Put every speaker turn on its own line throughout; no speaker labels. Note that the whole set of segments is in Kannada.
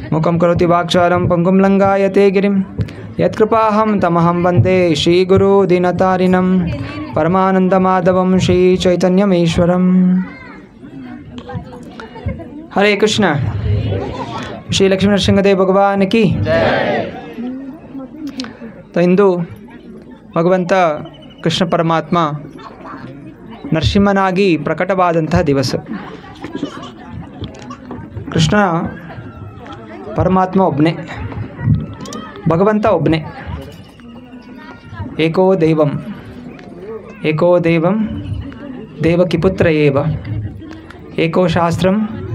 ಮುಖಂ ಕರೋತಿ ವಾಕ್ಚಾರಂ ಪಂಗುಂ ಲಂಗಾಯತೆ ಗಿರಿಂ ಯತ್ಕೃಪಾಹಂ ತಮಹಂ ವಂದೇ ಶ್ರೀಗುರು ದೀನತಾರಿಣಂ ಪರಮಾನಂದಮಾಧವಂ ಶ್ರೀ ಚೈತನ್ಯಮೇಶ್ವರಂ ಹರೇ ಕೃಷ್ಣ ಶ್ರೀ ಲಕ್ಷ್ಮೀ ನರಸಿಂಹದೇವ್ ಭಗವಾನ್ ಕಿ तो ಇಂದು ಭಗವಂತ ಕೃಷ್ಣ ಪರಮಾತ್ಮ ನರಸಿಂಹನಾಗಿ ಪ್ರಕಟವಾದಂತಹ ದಿವಸ ಕೃಷ್ಣ ಪರಮಾತ್ಮ ಒಬ್ಬನೇ ಭಗವಂತ ಒಬ್ಬನೇ ಏಕೋ ದೈವಂ ಏಕೋ ದೈವಂ ದೇವಕಿಪುತ್ರ ಏವ ಏಕೋ ಶಾಸ್ತ್ರಂ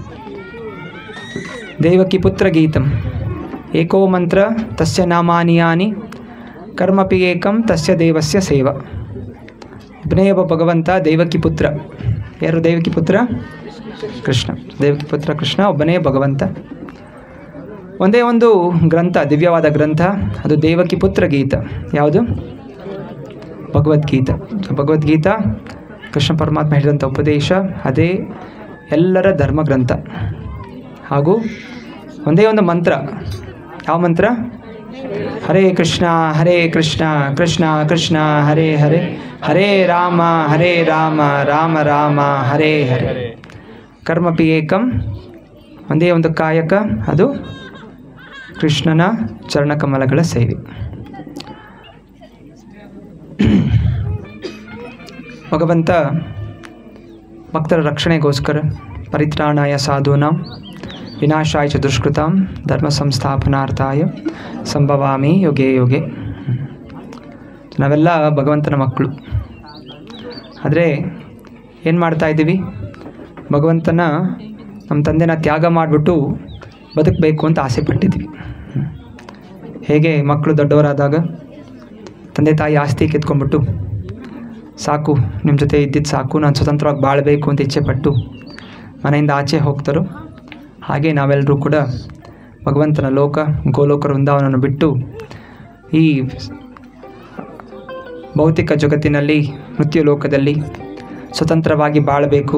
ದೇವಕಿಪುತ್ರ ಗೀತಂ ಏಕೋ ಮಂತ್ರ ತಸ್ಯ ನಾಮಾನಿ ಯಾನಿ ಕರ್ಮಪಿ ಏಕಂ ತಸ್ಯ ದೇವಸ್ಯ ಸೇವ ಒಬ್ಬನೇ ಒಬ್ಬ ಭಗವಂತ ದೇವಕಿ ಪುತ್ರ ಯಾರು ದೇವಕಿ ಪುತ್ರ ಕೃಷ್ಣ ದೇವಕಿ ಪುತ್ರ ಕೃಷ್ಣ ಒಬ್ಬನೇ ಭಗವಂತ ಒಂದೇ ಒಂದು ಗ್ರಂಥ ದಿವ್ಯವಾದ ಗ್ರಂಥ ಅದು ದೇವಕಿ ಪುತ್ರ ಗೀತ ಯಾವುದು ಭಗವದ್ಗೀತ ಭಗವದ್ಗೀತಾ ಕೃಷ್ಣ ಪರಮಾತ್ಮ ಹೇಳಿದಂಥ ಉಪದೇಶ ಅದೇ ಎಲ್ಲರ ಧರ್ಮ ಗ್ರಂಥ ಹಾಗೂ ಒಂದೇ ಒಂದು ಮಂತ್ರ ಯಾವ ಮಂತ್ರ ಹರೇ ಕೃಷ್ಣ ಹರೇ ಕೃಷ್ಣ ಕೃಷ್ಣ ಕೃಷ್ಣ ಹರೇ ಹರೇ ಹರೇ ರಾಮ ಹರೇ ರಾಮ ರಾಮ ರಾಮ ಹರೇ ಹರೇ ಕರ್ಮಪಿ ಏಕಂ ಒಂದೇ ಒಂದು ಕಾಯಕ ಅದು ಕೃಷ್ಣನ ಚರಣಕಮಲಗಳ ಸೇವೆ ಭಗವಂತ ಭಕ್ತರ ರಕ್ಷಣೆಗೋಸ್ಕರ ಪರಿತ್ರಾಣಾಯ ಸಾಧೂನಾಂ ವಿನಾಶಾಯ ಚ ದುಷ್ಕೃತಾಂ ಧರ್ಮ ಸಂಸ್ಥಾಪನಾರ್ಥಾಯ ಸಂಭವಾಮಿ ಯುಗೆ ಯುಗೆ ನಾವೆಲ್ಲ ಭಗವಂತನ ಮಕ್ಕಳು ಆದರೆ ಏನು ಮಾಡ್ತಾ ಇದ್ದೀವಿ ಭಗವಂತನ ನಮ್ಮ ತಂದೆನ ತ್ಯಾಗ ಮಾಡಿಬಿಟ್ಟು ಬದುಕಬೇಕು ಅಂತ ಆಸೆ ಪಟ್ಟಿದ್ವಿ ಹೇಗೆ ಮಕ್ಕಳು ದೊಡ್ಡವರಾದಾಗ ತಂದೆ ತಾಯಿ ಆಸ್ತಿ ಕಿತ್ಕೊಂಡ್ಬಿಟ್ಟು ಸಾಕು ನಿಮ್ಮ ಜೊತೆ ಇದ್ದಿದ್ದು ಸಾಕು ನಾನು ಸ್ವತಂತ್ರವಾಗಿ ಬಾಳಬೇಕು ಅಂತ ಇಚ್ಛೆ ಪಟ್ಟು ಮನೆಯಿಂದ ಆಚೆ ಹೋಗ್ತಾರೋ ಹಾಗೆ ನಾವೆಲ್ಲರೂ ಕೂಡ ಭಗವಂತನ ಲೋಕ ಗೋಲೋಕ ವೃಂದಾವನವನ್ನು ಬಿಟ್ಟು ಈ ಭೌತಿಕ ಜಗತ್ತಿನಲ್ಲಿ ಮೃತ್ಯು ಲೋಕದಲ್ಲಿ ಸ್ವತಂತ್ರವಾಗಿ ಬಾಳಬೇಕು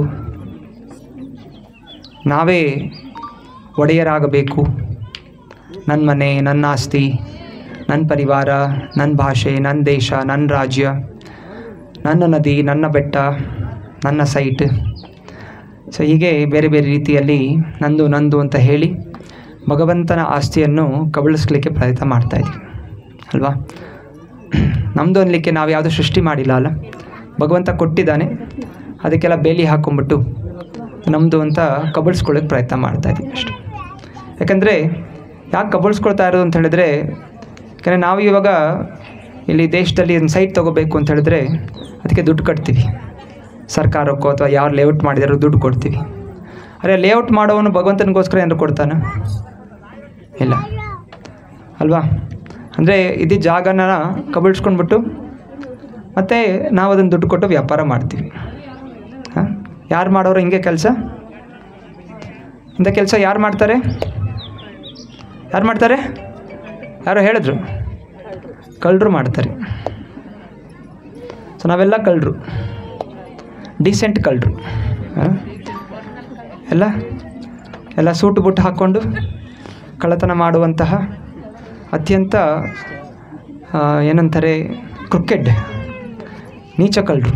ನಾವೇ ಒಡೆಯರಾಗಬೇಕು ನನ್ನ ಮನೆ ನನ್ನ ಆಸ್ತಿ ನನ್ನ ಪರಿವಾರ ನನ್ನ ಭಾಷೆ ನನ್ನ ದೇಶ ನನ್ನ ರಾಜ್ಯ ನನ್ನ ನದಿ ನನ್ನ ಬೆಟ್ಟ ನನ್ನ ಸೈಟ್ ಸೊ ಹೀಗೆ ಬೇರೆ ಬೇರೆ ರೀತಿಯಲ್ಲಿ ನಂದು ನಂದು ಅಂತ ಹೇಳಿ ಭಗವಂತನ ಆಸ್ತಿಯನ್ನು ಕಬಳಿಸ್ಲಿಕ್ಕೆ ಪ್ರಯತ್ನ ಮಾಡ್ತಾ ಇದ್ದೀವಿ ಅಲ್ವಾ ನಮ್ಮದು ಅನ್ಲಿಕ್ಕೆ ನಾವು ಯಾವುದೂ ಸೃಷ್ಟಿ ಮಾಡಿಲ್ಲ ಅಲ್ಲ ಭಗವಂತ ಕೊಟ್ಟಿದ್ದಾನೆ ಅದಕ್ಕೆಲ್ಲ ಬೇಲಿ ಹಾಕ್ಕೊಂಬಿಟ್ಟು ನಮ್ಮದು ಅಂತ ಕಬಳಿಸ್ಕೊಳ್ಳೋಕ್ಕೆ ಪ್ರಯತ್ನ ಮಾಡ್ತಾ ಇದ್ದೀವಿ ಅಷ್ಟೆ ಯಾಕಂದರೆ ಯಾಕೆ ಕಬಳಿಸ್ಕೊಳ್ತಾ ಇರೋದು ಅಂತ ಹೇಳಿದ್ರೆ ಯಾಕಂದರೆ ನಾವು ಇವಾಗ ಇಲ್ಲಿ ದೇಶದಲ್ಲಿ ಒಂದು ಸೈಟ್ ತೊಗೋಬೇಕು ಅಂತ ಹೇಳಿದ್ರೆ ಅದಕ್ಕೆ ದುಡ್ಡು ಕಟ್ತೀವಿ ಸರ್ಕಾರಕ್ಕೋ ಅಥವಾ ಯಾರು ಲೇಔಟ್ ಮಾಡಿದಾರೋ ದುಡ್ಡು ಕೊಡ್ತೀವಿ ಅರೆ ಲೇಔಟ್ ಮಾಡೋವನು ಭಗವಂತನಿಗೋಸ್ಕರ ಏನಾರು ಕೊಡ್ತಾನ ಇಲ್ಲ ಅಲ್ವಾ ಅಂದರೆ ಇದೇ ಜಾಗನ ಕಬಳಿಸ್ಕೊಂಡ್ಬಿಟ್ಟು ಮತ್ತು ನಾವು ಅದನ್ನು ದುಡ್ಡು ಕೊಟ್ಟು ವ್ಯಾಪಾರ ಮಾಡ್ತೀವಿ ಹಾಂ ಯಾರು ಮಾಡೋರು ಹಿಂಗೆ ಕೆಲಸ ಇಂಥ ಕೆಲಸ ಯಾರು ಮಾಡ್ತಾರೆ ಯಾರು ಮಾಡ್ತಾರೆ ಯಾರೋ ಹೇಳಿದ್ರು ಕಳ್ಳರು ಮಾಡ್ತಾರೆ ಸೊ ನಾವೆಲ್ಲ ಕಳ್ಳರು ಡೀಸೆಂಟ್ ಕಳ್ಳರು ಎಲ್ಲ ಎಲ್ಲ ಸೂಟು ಬುಟ್ಟು ಹಾಕ್ಕೊಂಡು ಕಳ್ಳತನ ಮಾಡುವಂತಹ ಅತ್ಯಂತ ಆ, ಏನಂತಾರೆ ಕ್ರಿಕೆಟ್ ನೀಚ ಕಳ್ಳರು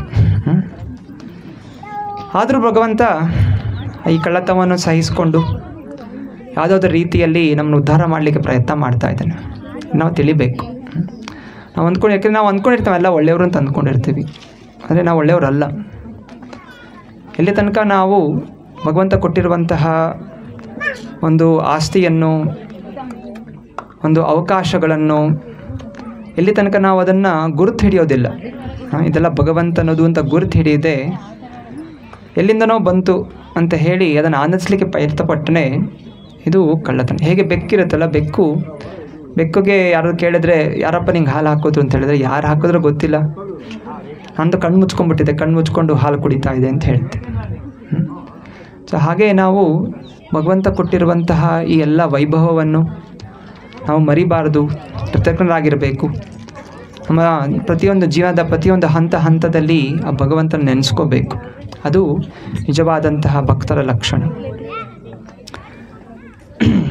ಆದರೂ ಭಗವಂತ ಈ ಕಳ್ಳತನವನ್ನು ಸಹಿಸಿಕೊಂಡು ಯಾವುದಾದ್ರೂ ರೀತಿಯಲ್ಲಿ ನಮ್ಮನ್ನು ಉದ್ಧಾರ ಮಾಡಲಿಕ್ಕೆ ಪ್ರಯತ್ನ ಮಾಡ್ತಾ ಇದ್ದಾನೆ ನಾವು ತಿಳಿಬೇಕು ನಾವು ಅಂದ್ಕೊಂಡು ಯಾಕೆಂದ್ರೆ ನಾವು ಅಂದ್ಕೊಂಡಿರ್ತೀವಿ ಎಲ್ಲ ಒಳ್ಳೆಯವರು ಅಂತ ಅಂದ್ಕೊಂಡಿರ್ತೀವಿ ಆದರೆ ನಾವು ಒಳ್ಳೆಯವರಲ್ಲ ಎಲ್ಲಿ ತನಕ ನಾವು ಭಗವಂತ ಕೊಟ್ಟಿರುವಂತಹ ಒಂದು ಆಸ್ತಿಯನ್ನು ಒಂದು ಅವಕಾಶಗಳನ್ನು ಎಲ್ಲಿ ತನಕ ನಾವು ಅದನ್ನು ಗುರುತು ಹಿಡಿಯೋದಿಲ್ಲ ಹಾಂ, ಇದೆಲ್ಲ ಭಗವಂತನದು ಅಂತ ಗುರುತು ಹಿಡಿಯದೆ ಎಲ್ಲಿಂದನೋ ಬಂತು ಅಂತ ಹೇಳಿ ಅದನ್ನು ಆನಂದಿಸ್ಲಿಕ್ಕೆ ಪ್ರಯತ್ನಪಟ್ಟನೆ ಇದು ಕಳ್ಳತನ ಹೇಗೆ ಬೆಕ್ಕಿರುತ್ತಲ್ಲ ಬೆಕ್ಕು ಬೆಕ್ಕುಗೆ ಯಾರು ಕೇಳಿದ್ರೆ ಯಾರಪ್ಪ ನಿಂಗೆ ಹಾಲು ಹಾಕೋದ್ರು ಅಂತ ಹೇಳಿದ್ರೆ ಯಾರು ಹಾಕಿದ್ರೂ ಗೊತ್ತಿಲ್ಲ ನಂದು ಕಣ್ಣು ಮುಚ್ಕೊಂಡ್ಬಿಟ್ಟಿದೆ ಕಣ್ಣು ಮುಚ್ಕೊಂಡು ಹಾಲು ಕುಡಿತಾ ಇದೆ ಅಂತ ಹೇಳ್ತೆ ಸೊ ಹಾಗೆ ನಾವು ಭಗವಂತ ಕೊಟ್ಟಿರುವಂತಹ ಈ ಎಲ್ಲ ವೈಭವವನ್ನು ನಾವು ಮರಿಬಾರದು ಕೃತಜ್ಞರಾಗಿರಬೇಕು ನಮ್ಮ ಪ್ರತಿಯೊಂದು ಜೀವನದ ಪ್ರತಿಯೊಂದು ಹಂತ ಹಂತದಲ್ಲಿ ಆ ಭಗವಂತನ ನೆನೆಸ್ಕೋಬೇಕು ಅದು ನಿಜವಾದಂತಹ ಭಕ್ತರ ಲಕ್ಷಣ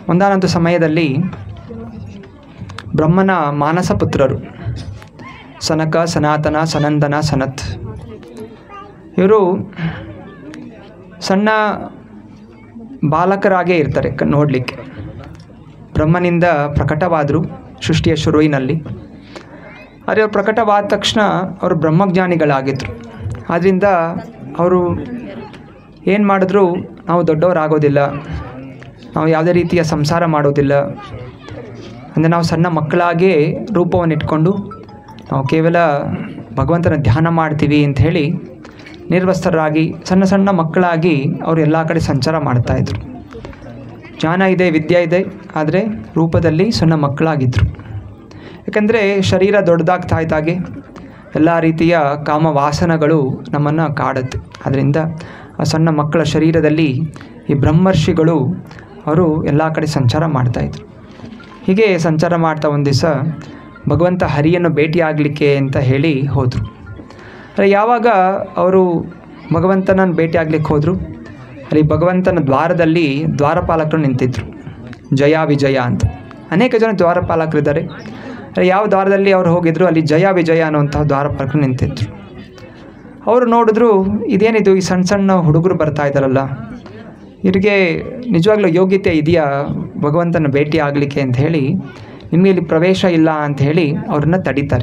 ಒಂದಾನೊಂದು ಸಮಯದಲ್ಲಿ ಬ್ರಹ್ಮನ ಮಾನಸ ಪುತ್ರರು ಸನಕ ಸನಾತನ ಸನಂದನ ಸನತ್ ಇವರು ಸಣ್ಣ ಬಾಲಕರಾಗೇ ಇರ್ತಾರೆ ಕ ನೋಡಲಿಕ್ಕೆ ಬ್ರಹ್ಮನಿಂದ ಪ್ರಕಟವಾದರು ಸೃಷ್ಟಿಯ ಶುರುವಿನಲ್ಲಿ ಆದರೆ ಅವ್ರು ಪ್ರಕಟವಾದ ತಕ್ಷಣ ಅವರು ಬ್ರಹ್ಮಜ್ಞಾನಿಗಳಾಗಿದ್ದರು ಆದ್ದರಿಂದ ಅವರು ಏನು ಮಾಡಿದ್ರು ನಾವು ದೊಡ್ಡವರಾಗೋದಿಲ್ಲ ನಾವು ಯಾವುದೇ ರೀತಿಯ ಸಂಸಾರ ಮಾಡೋದಿಲ್ಲ ಅಂದರೆ ನಾವು ಸಣ್ಣ ಮಕ್ಕಳಾಗೇ ರೂಪವನ್ನು ಇಟ್ಕೊಂಡು ನಾವು ಕೇವಲ ಭಗವಂತನ ಧ್ಯಾನ ಮಾಡ್ತೀವಿ ಅಂತ ಹೇಳಿ ನಿರ್ವಸ್ತರಾಗಿ ಸಣ್ಣ ಸಣ್ಣ ಮಕ್ಕಳಾಗಿ ಅವರು ಎಲ್ಲ ಕಡೆ ಸಂಚಾರ ಮಾಡ್ತಾಯಿದ್ರು ಜ್ಞಾನ ಇದೆ ವಿದ್ಯೆ ಇದೆ ಆದರೆ ರೂಪದಲ್ಲಿ ಸಣ್ಣ ಮಕ್ಕಳಾಗಿದ್ದರು ಯಾಕಂದರೆ ಶರೀರ ದೊಡ್ಡದಾಗ್ತಾ ಇದ್ದಾಗೆ ಎಲ್ಲ ರೀತಿಯ ಕಾಮ ವಾಸನಗಳು ನಮ್ಮನ್ನು ಕಾಡುತ್ತೆ ಅದರಿಂದ ಆ ಸಣ್ಣ ಮಕ್ಕಳ ಶರೀರದಲ್ಲಿ ಈ ಬ್ರಹ್ಮರ್ಷಿಗಳು ಅವರು ಎಲ್ಲ ಕಡೆ ಸಂಚಾರ ಮಾಡ್ತಾಯಿದ್ರು ಹೀಗೆ ಸಂಚಾರ ಮಾಡ್ತಾ ಒಂದು ದಿವಸ ಭಗವಂತ ಹರಿಯನ್ನು ಭೇಟಿಯಾಗಲಿಕ್ಕೆ ಅಂತ ಹೇಳಿ ಹೋದರು ಆದರೆ ಯಾವಾಗ ಅವರು ಭಗವಂತನನ್ನು ಭೇಟಿಯಾಗ್ಲಿಕ್ಕೆ ಹೋದರು ಅಲ್ಲಿ ಭಗವಂತನ ದ್ವಾರದಲ್ಲಿ ದ್ವಾರಪಾಲಕರು ನಿಂತಿದ್ದರು ಜಯ ವಿಜಯ ಅಂತ ಅನೇಕ ಜನ ದ್ವಾರಪಾಲಕರಿದ್ದಾರೆ ಆದರೆ ಯಾವ ದ್ವಾರದಲ್ಲಿ ಅವ್ರು ಹೋಗಿದ್ರು ಅಲ್ಲಿ ಜಯ ವಿಜಯ ಅನ್ನುವಂತಹ ದ್ವಾರಪಾಲಕರು ನಿಂತಿದ್ರು ಅವರು ನೋಡಿದ್ರು ಇದೇನಿದು ಈ ಸಣ್ಣ ಸಣ್ಣ ಹುಡುಗರು ಬರ್ತಾ ಇದ್ದಾರಲ್ಲ ಇವರಿಗೆ ನಿಜವಾಗ್ಲೂ ಯೋಗ್ಯತೆ ಇದೆಯಾ ಭಗವಂತನ ಭೇಟಿ ಆಗಲಿಕ್ಕೆ ಅಂತ ಹೇಳಿ ನಿಮಗೆ ಇಲ್ಲಿ ಪ್ರವೇಶ ಇಲ್ಲ ಅಂತ ಹೇಳಿ ಅವ್ರನ್ನ ತಡೀತಾರೆ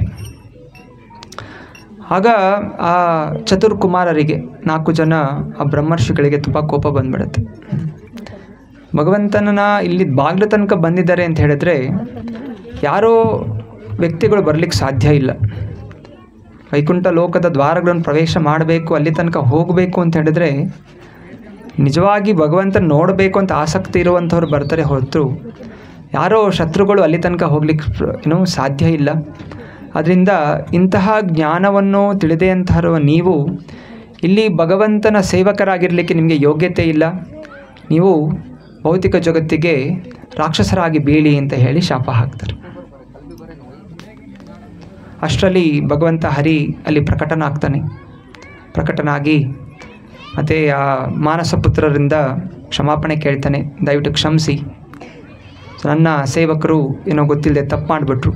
ಆಗ ಆ ಚತುರ್ಕುಮಾರರಿಗೆ ನಾಲ್ಕು ಜನ ಆ ಬ್ರಹ್ಮರ್ಷಿಗಳಿಗೆ ತುಂಬ ಕೋಪ ಬಂದ್ಬಿಡುತ್ತೆ ಭಗವಂತನ ಇಲ್ಲಿ ಬಾಗಿಲು ತನಕ ಬಂದಿದ್ದಾರೆ ಅಂತ ಹೇಳಿದ್ರೆ ಯಾರೋ ವ್ಯಕ್ತಿಗಳು ಬರಲಿಕ್ಕೆ ಸಾಧ್ಯ ಇಲ್ಲ ವೈಕುಂಠ ಲೋಕದ ದ್ವಾರಗಳನ್ನು ಪ್ರವೇಶ ಮಾಡಬೇಕು ಅಲ್ಲಿ ತನಕ ಹೋಗಬೇಕು ಅಂತ ಹೇಳಿದ್ರೆ ನಿಜವಾಗಿ ಭಗವಂತನ ನೋಡಬೇಕು ಅಂತ ಆಸಕ್ತಿ ಇರುವಂಥವ್ರು ಬರ್ತಾರೆ ಹೊರತು ಯಾರೋ ಶತ್ರುಗಳು ಅಲ್ಲಿ ತನಕ ಹೋಗ್ಲಿಕ್ಕೆ ಏನೂ ಸಾಧ್ಯ ಇಲ್ಲ ಅದರಿಂದ ಇಂತಹ ಜ್ಞಾನವನ್ನು ತಿಳಿದೇ ಅಂತರುವ ನೀವು ಇಲ್ಲಿ ಭಗವಂತನ ಸೇವಕರಾಗಿರಲಿಕ್ಕೆ ನಿಮಗೆ ಯೋಗ್ಯತೆ ಇಲ್ಲ ನೀವು ಭೌತಿಕ ಜಗತ್ತಿಗೆ ರಾಕ್ಷಸರಾಗಿ ಬೀಳಿ ಅಂತ ಹೇಳಿ ಶಾಪ ಹಾಕ್ತಾರೆ ಅಷ್ಟರಲ್ಲಿ ಭಗವಂತ ಹರಿ ಅಲ್ಲಿ ಪ್ರಕಟನ ಆಗ್ತಾನೆ ಪ್ರಕಟನಾಗಿ ಮತ್ತು ಆ ಮಾನಸ ಪುತ್ರರಿಂದ ಕ್ಷಮಾಪಣೆ ಕೇಳ್ತಾನೆ ದಯವಿಟ್ಟು ಕ್ಷಮಿಸಿ ನನ್ನ ಸೇವಕರು ಏನೋ ಗೊತ್ತಿಲ್ಲದೆ ತಪ್ಪು ಮಾಡಿಬಿಟ್ರು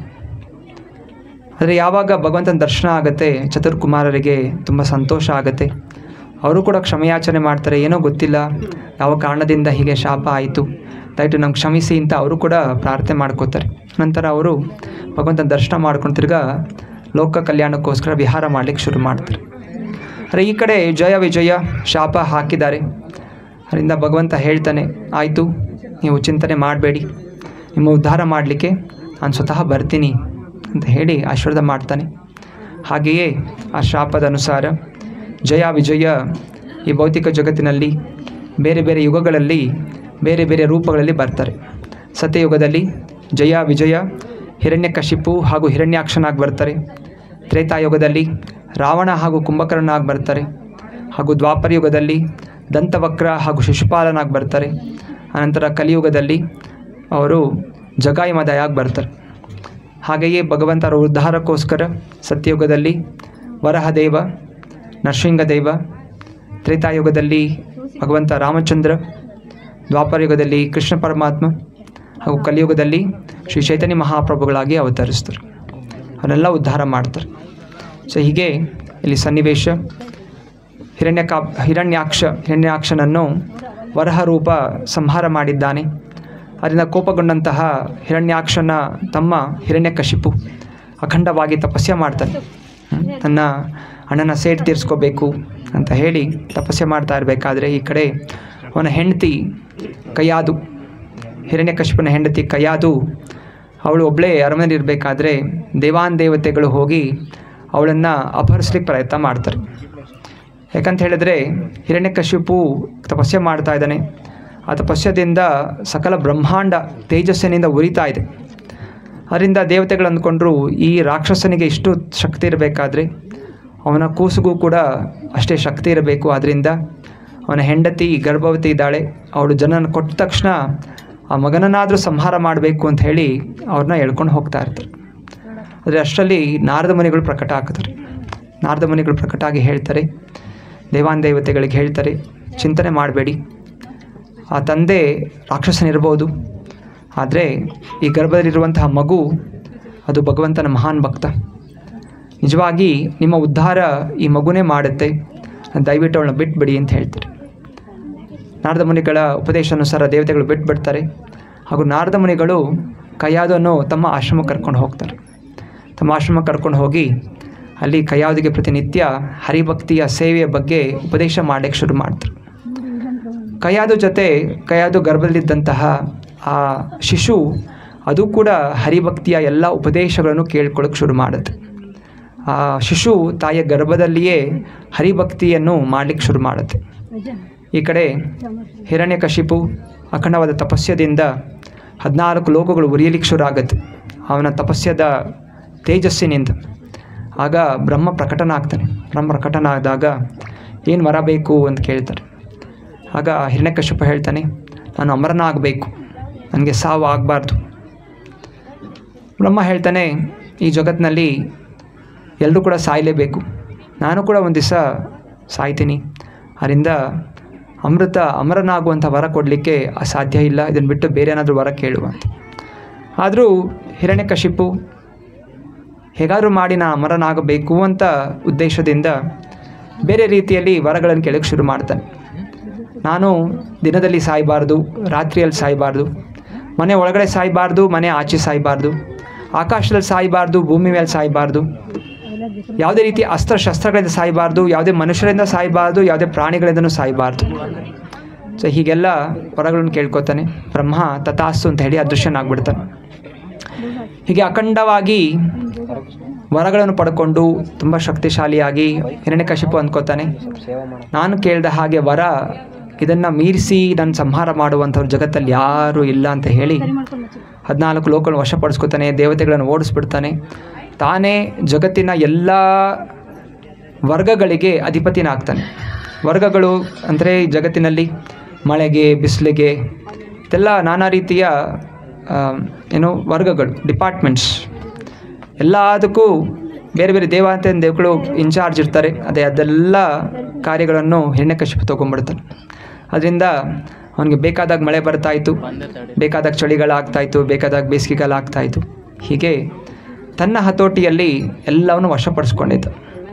ಆದರೆ ಯಾವಾಗ ಭಗವಂತನ ದರ್ಶನ ಆಗುತ್ತೆ ಚತುರ್ಕುಮಾರರಿಗೆ ತುಂಬ ಸಂತೋಷ ಆಗುತ್ತೆ ಅವರು ಕೂಡ ಕ್ಷಮೆಯಾಚನೆ ಮಾಡ್ತಾರೆ ಏನೋ ಗೊತ್ತಿಲ್ಲ ಯಾವ ಕಾರಣದಿಂದ ಹೀಗೆ ಶಾಪ ಆಯಿತು ದಯವಿಟ್ಟು ನಂಗೆ ಕ್ಷಮಿಸಿ ಅಂತ ಅವರು ಕೂಡ ಪ್ರಾರ್ಥನೆ ಮಾಡ್ಕೋತಾರೆ ನಂತರ ಅವರು ಭಗವಂತನ ದರ್ಶನ ಮಾಡ್ಕೊಂಡು ತಿರ್ಗಾ ಲೋಕ ಕಲ್ಯಾಣಕ್ಕೋಸ್ಕರ ವಿಹಾರ ಮಾಡಲಿಕ್ಕೆ ಶುರು ಮಾಡ್ತಾರೆ ಆದರೆ ಈ ಕಡೆ ಜಯ ವಿಜಯ ಶಾಪ ಹಾಕಿದ್ದಾರೆ ಅದರಿಂದ ಭಗವಂತ ಹೇಳ್ತಾನೆ ಆಯಿತು ನೀವು ಚಿಂತನೆ ಮಾಡಬೇಡಿ ನಿಮ್ಮ ಉದ್ಧಾರ ಮಾಡಲಿಕ್ಕೆ ನಾನು ಸ್ವತಃ ಬರ್ತೀನಿ ಅಂತ ಹೇಳಿ ಆಶೀರ್ವಾದ ಮಾಡ್ತಾನೆ ಹಾಗೆಯೇ ಆ ಶಾಪದ ಅನುಸಾರ ಜಯ ವಿಜಯ ಈ ಭೌತಿಕ ಜಗತ್ತಿನಲ್ಲಿ ಬೇರೆ ಬೇರೆ ಯುಗಗಳಲ್ಲಿ ಬೇರೆ ಬೇರೆ ರೂಪಗಳಲ್ಲಿ ಬರ್ತಾರೆ ಸತ್ಯಯುಗದಲ್ಲಿ ಜಯ ವಿಜಯ ಹಿರಣ್ಯಕಶಿಪು ಹಾಗೂ ಹಿರಣ್ಯಾಕ್ಷನಾಗಿ ಬರ್ತಾರೆ ತ್ರೇತಾಯುಗದಲ್ಲಿ ರಾವಣ ಹಾಗೂ ಕುಂಭಕರ್ಣನಾಗಿ ಬರ್ತಾರೆ ಹಾಗೂ ದ್ವಾಪರ ಯುಗದಲ್ಲಿ ದಂತವಕ್ರ ಹಾಗೂ ಶಿಶುಪಾಲನಾಗಿ ಬರ್ತಾರೆ ಅನಂತರ ಕಲಿಯುಗದಲ್ಲಿ ಅವರು ಜಗಾಯಿಮದಯಾಗಿ ಬರ್ತಾರೆ ಹಾಗೆಯೇ ಭಗವಂತರ ಉದ್ಧಾರಕ್ಕೋಸ್ಕರ ಸತ್ಯಯುಗದಲ್ಲಿ ವರಹದೇವ ನರಸಿಂಹದೇವ ತ್ರೇತಾಯುಗದಲ್ಲಿ ಭಗವಂತ ರಾಮಚಂದ್ರ ದ್ವಾಪರಯುಗದಲ್ಲಿ ಕೃಷ್ಣ ಪರಮಾತ್ಮ ಹಾಗೂ ಕಲಿಯುಗದಲ್ಲಿ ಶ್ರೀ ಚೈತನ್ಯ ಮಹಾಪ್ರಭುಗಳಾಗಿ ಅವತರಿಸ್ತಾರೆ ಅವನ್ನೆಲ್ಲ ಉದ್ಧಾರ ಮಾಡ್ತಾರೆ ಸೊ ಹೀಗೆ ಇಲ್ಲಿ ಸನ್ನಿವೇಶ ಹಿರಣ್ಯಕಾ ಹಿರಣ್ಯಾಕ್ಷ ಹಿರಣ್ಯಾಕ್ಷನನ್ನು ವರಹ ರೂಪ ಸಂಹಾರ ಮಾಡಿದ್ದಾನೆ ಅದರಿಂದ ಕೋಪಗೊಂಡಂತಹ ಹಿರಣ್ಯಾಕ್ಷನ ತಮ್ಮ ಹಿರಣ್ಯಕಶಿಪು ಅಖಂಡವಾಗಿ ತಪಸ್ಯ ಮಾಡ್ತಾನೆ ಹ್ಮ್. ತನ್ನ ಅಣ್ಣನ ಸೇಟ್ ತೀರಿಸ್ಕೋಬೇಕು ಅಂತ ಹೇಳಿ ತಪಸ್ಯ ಮಾಡ್ತಾ ಇರಬೇಕಾದ್ರೆ ಈ ಕಡೆ ಅವನ ಹೆಂಡತಿ ಕೈಯಾದು ಹಿರಣ್ಯಕಶಿಪನ ಹೆಂಡತಿ ಕೈಯಾದು ಅವಳು ಒಬ್ಬಳೇ ಅರಮನೆ ಇರಬೇಕಾದ್ರೆ ದೇವಾನ್ ದೇವತೆಗಳು ಹೋಗಿ ಅವಳನ್ನು ಅಪಹರಿಸ್ಲಿಕ್ಕೆ ಪ್ರಯತ್ನ ಮಾಡ್ತಾರೆ ಯಾಕಂತ ಹೇಳಿದ್ರೆ ಹಿರಣ್ಯಕಶಿಪು ತಪಸ್ಯ ಮಾಡ್ತಾ ಇದ್ದಾನೆ ಆ ತಪಸ್ಯದಿಂದ ಸಕಲ ಬ್ರಹ್ಮಾಂಡ ತೇಜಸ್ಸಿನಿಂದ ಉರಿತಾ ಇದೆ ಅದರಿಂದ ದೇವತೆಗಳು ಅಂದ್ಕೊಂಡ್ರು ಈ ರಾಕ್ಷಸನಿಗೆ ಇಷ್ಟು ಶಕ್ತಿ ಇರಬೇಕಾದ್ರೆ ಅವನ ಕೂಸಿಗೂ ಕೂಡ ಅಷ್ಟೇ ಶಕ್ತಿ ಇರಬೇಕು ಆದ್ದರಿಂದ ಅವನ ಹೆಂಡತಿ ಗರ್ಭವತಿ ಇದ್ದಾಳೆ ಅವಳು ಜನನ ಕೊಟ್ಟ ತಕ್ಷಣ ಆ ಮಗನನ್ನಾದರೂ ಸಂಹಾರ ಮಾಡಬೇಕು ಅಂತ ಹೇಳಿ ಅವ್ರನ್ನ ಎಳ್ಕೊಂಡು ಹೋಗ್ತಾ ಇರ್ತಾರೆ ಆದರೆ ಅಷ್ಟರಲ್ಲಿ ನಾರದ ಮುನಿಗಳು ಪ್ರಕಟ ಆಗ್ತಾರೆ ನಾರದ ಮುನಿಗಳು ಪ್ರಕಟ ಆಗಿ ಹೇಳ್ತಾರೆ ದೇವಾನ್ ದೇವತೆಗಳಿಗೆ ಹೇಳ್ತಾರೆ ಚಿಂತನೆ ಮಾಡಬೇಡಿ ಆ ತಂದೆ ರಾಕ್ಷಸನಿರ್ಬೋದು ಆದರೆ ಈ ಗರ್ಭದಲ್ಲಿರುವಂತಹ ಮಗು ಅದು ಭಗವಂತನ ಮಹಾನ್ ಭಕ್ತ ನಿಜವಾಗಿ ನಿಮ್ಮ ಉದ್ಧಾರ ಈ ಮಗುನೇ ಮಾಡುತ್ತೆ ದಯವಿಟ್ಟು ಅವಳನ್ನ ಬಿಟ್ಬಿಡಿ ಅಂತ ಹೇಳ್ತಾರೆ ನಾರದ ಮುನಿಗಳ ಉಪದೇಶಾನುಸಾರ ದೇವತೆಗಳು ಬಿಟ್ಬಿಡ್ತಾರೆ ಹಾಗೂ ನಾರದ ಮುನಿಗಳು ಕೈಯಾದನ್ನು ತಮ್ಮ ಆಶ್ರಮಕ್ಕೆ ಕರ್ಕೊಂಡು ಹೋಗ್ತಾರೆ ತಮ್ಮ ಆಶ್ರಮಕ್ಕೆ ಕರ್ಕೊಂಡು ಹೋಗಿ ಅಲ್ಲಿ ಕೈಯಾದಿಗೆ ಪ್ರತಿನಿತ್ಯ ಹರಿಭಕ್ತಿಯ ಸೇವೆಯ ಬಗ್ಗೆ ಉಪದೇಶ ಮಾಡಲಿಕ್ಕೆ ಶುರು ಮಾಡ್ತಾರೆ ಕೈಯಾದು ಜೊತೆ ಕೈಯಾದು ಗರ್ಭದಲ್ಲಿದ್ದಂತಹ ಆ ಶಿಶು ಅದು ಕೂಡ ಹರಿಭಕ್ತಿಯ ಎಲ್ಲ ಉಪದೇಶಗಳನ್ನು ಕೇಳ್ಕೊಳ್ಳೋಕೆ ಶುರು ಮಾಡುತ್ತೆ ಆ ಶಿಶು ತಾಯಿಯ ಗರ್ಭದಲ್ಲಿಯೇ ಹರಿಭಕ್ತಿಯನ್ನು ಮಾಡಲಿಕ್ಕೆ ಶುರು ಮಾಡುತ್ತೆ ಈ ಕಡೆ ಹಿರಣ್ಯಕಶಿಪು ಅಖಂಡವಾದ ತಪಸ್ಯದಿಂದ ಹದಿನಾಲ್ಕು ಲೋಕಗಳು ಉರಿಯಲಿಕ್ಕೆ ಶುರು ಆಗುತ್ತೆ ಅವನ ತಪಸ್ಯದ ತೇಜಸ್ಸಿನಿಂದ ಆಗ ಬ್ರಹ್ಮ ಪ್ರಕಟನ ಆಗ್ತಾನೆ ಬ್ರಹ್ಮ ಪ್ರಕಟನ ಆದಾಗ ಏನು ವರ ಬೇಕು ಅಂತ ಕೇಳ್ತಾರೆ ಆಗ ಹಿರಣ್ಯಕಶಿಪು ಹೇಳ್ತಾನೆ ನಾನು ಅಮರನ ಆಗಬೇಕು ನನಗೆ ಸಾವು ಆಗಬಾರ್ದು ಬ್ರಹ್ಮ ಹೇಳ್ತಾನೆ ಈ ಜಗತ್ತಿನಲ್ಲಿ ಎಲ್ಲರೂ ಕೂಡ ಸಾಯಲೇಬೇಕು ನಾನು ಕೂಡ ಒಂದು ದಿವಸ ಸಾಯ್ತೀನಿ ಅದರಿಂದ ಅಮೃತ ಅಮರನಾಗುವಂಥ ವರ ಕೊಡಲಿಕ್ಕೆ ಸಾಧ್ಯ ಇಲ್ಲ ಇದನ್ನು ಬಿಟ್ಟು ಬೇರೆ ಏನಾದರೂ ವರ ಕೇಳುವ ಅಂತ ಆದರೂ ಹಿರಣ್ಯಕಶಿಪು ಹೇಗಾದರೂ ಮಾಡಿ ನಾನು ಅಮರನಾಗಬೇಕು ಅಂತ ಉದ್ದೇಶದಿಂದ ಬೇರೆ ರೀತಿಯಲ್ಲಿ ವರಗಳನ್ನು ಕೇಳಕ್ಕೆ ಶುರು ಮಾಡ್ತಾನೆ ನಾನು ದಿನದಲ್ಲಿ ಸಾಯಬಾರ್ದು ರಾತ್ರಿಯಲ್ಲಿ ಸಾಯಬಾರ್ದು ಮನೆ ಒಳಗಡೆ ಸಾಯಬಾರ್ದು ಮನೆ ಆಚೆ ಸಾಯಬಾರ್ದು ಆಕಾಶದಲ್ಲಿ ಸಾಯಬಾರ್ದು ಭೂಮಿ ಮೇಲೆ ಸಾಯಬಾರ್ದು ಯಾವುದೇ ರೀತಿ ಅಸ್ತ್ರ ಶಸ್ತ್ರಗಳಿಂದ ಸಾಯಬಾರ್ದು ಯಾವುದೇ ಮನುಷ್ಯರಿಂದ ಸಾಯಬಾರ್ದು ಯಾವುದೇ ಪ್ರಾಣಿಗಳಿಂದನೂ ಸಾಯಬಾರ್ದು ಸೊ ಹೀಗೆಲ್ಲ ವರಗಳನ್ನು ಕೇಳ್ಕೊತಾನೆ ಬ್ರಹ್ಮ ತಥಾಸ್ತು ಅಂತ ಹೇಳಿ ಅದೃಶ್ಯನಾಗ್ಬಿಡ್ತಾನೆ ಹೀಗೆ ಅಖಂಡವಾಗಿ ವರಗಳನ್ನು ಪಡ್ಕೊಂಡು ತುಂಬ ಶಕ್ತಿಶಾಲಿಯಾಗಿ ಹಿರಣ್ಯಕಶಿಪು ಅಂದ್ಕೋತಾನೆ ನಾನು ಕೇಳಿದ ಹಾಗೆ ವರ ಇದನ್ನು ಮೀರಿಸಿ ನನ್ನ ಸಂಹಾರ ಮಾಡುವಂಥವ್ರು ಜಗತ್ತಲ್ಲಿ ಯಾರೂ ಇಲ್ಲ ಅಂತ ಹೇಳಿ ಹದಿನಾಲ್ಕು ಲೋಕಗಳನ್ನು ವಶಪಡಿಸ್ಕೊತಾನೆ ದೇವತೆಗಳನ್ನು ಓಡಿಸ್ಬಿಡ್ತಾನೆ ತಾನೇ ಜಗತ್ತಿನ ಎಲ್ಲ ವರ್ಗಗಳಿಗೆ ಅಧಿಪತಿನಾಗ್ತಾನೆ ವರ್ಗಗಳು ಅಂದರೆ ಜಗತ್ತಿನಲ್ಲಿ ಮಳೆಗೆ ಬಿಸಿಲಿಗೆ ಇದೆಲ್ಲ ನಾನಾ ರೀತಿಯ ಆ, ಏನು ವರ್ಗಗಳು ಡಿಪಾರ್ಟ್ಮೆಂಟ್ಸ್ ಎಲ್ಲದಕ್ಕೂ ಬೇರೆ ಬೇರೆ ದೇವಾಂತ ದೇವಗಳು ಇನ್ಚಾರ್ಜ್ ಇರ್ತಾರೆ ಅದೇ ಅದೆಲ್ಲ ಕಾರ್ಯಗಳನ್ನು ಹಿರಣ್ಯಕಶಿಪು ತೊಗೊಂಡ್ಬಿಡ್ತಾನೆ ಅದರಿಂದ ಅವನಿಗೆ ಬೇಕಾದಾಗ ಮಳೆ ಬರ್ತಾಯಿತ್ತು ಬೇಕಾದಾಗ ಚಳಿಗಾಲ ಆಗ್ತಾಯಿತ್ತು ಬೇಕಾದಾಗ ಬೇಸಿಗೆಗಾಲ ಆಗ್ತಾಯಿತ್ತು ಹೀಗೆ ತನ್ನ ಹತೋಟಿಯಲ್ಲಿ ಎಲ್ಲವನ್ನು ವಶಪಡಿಸ್ಕೊಂಡಿದ್ದ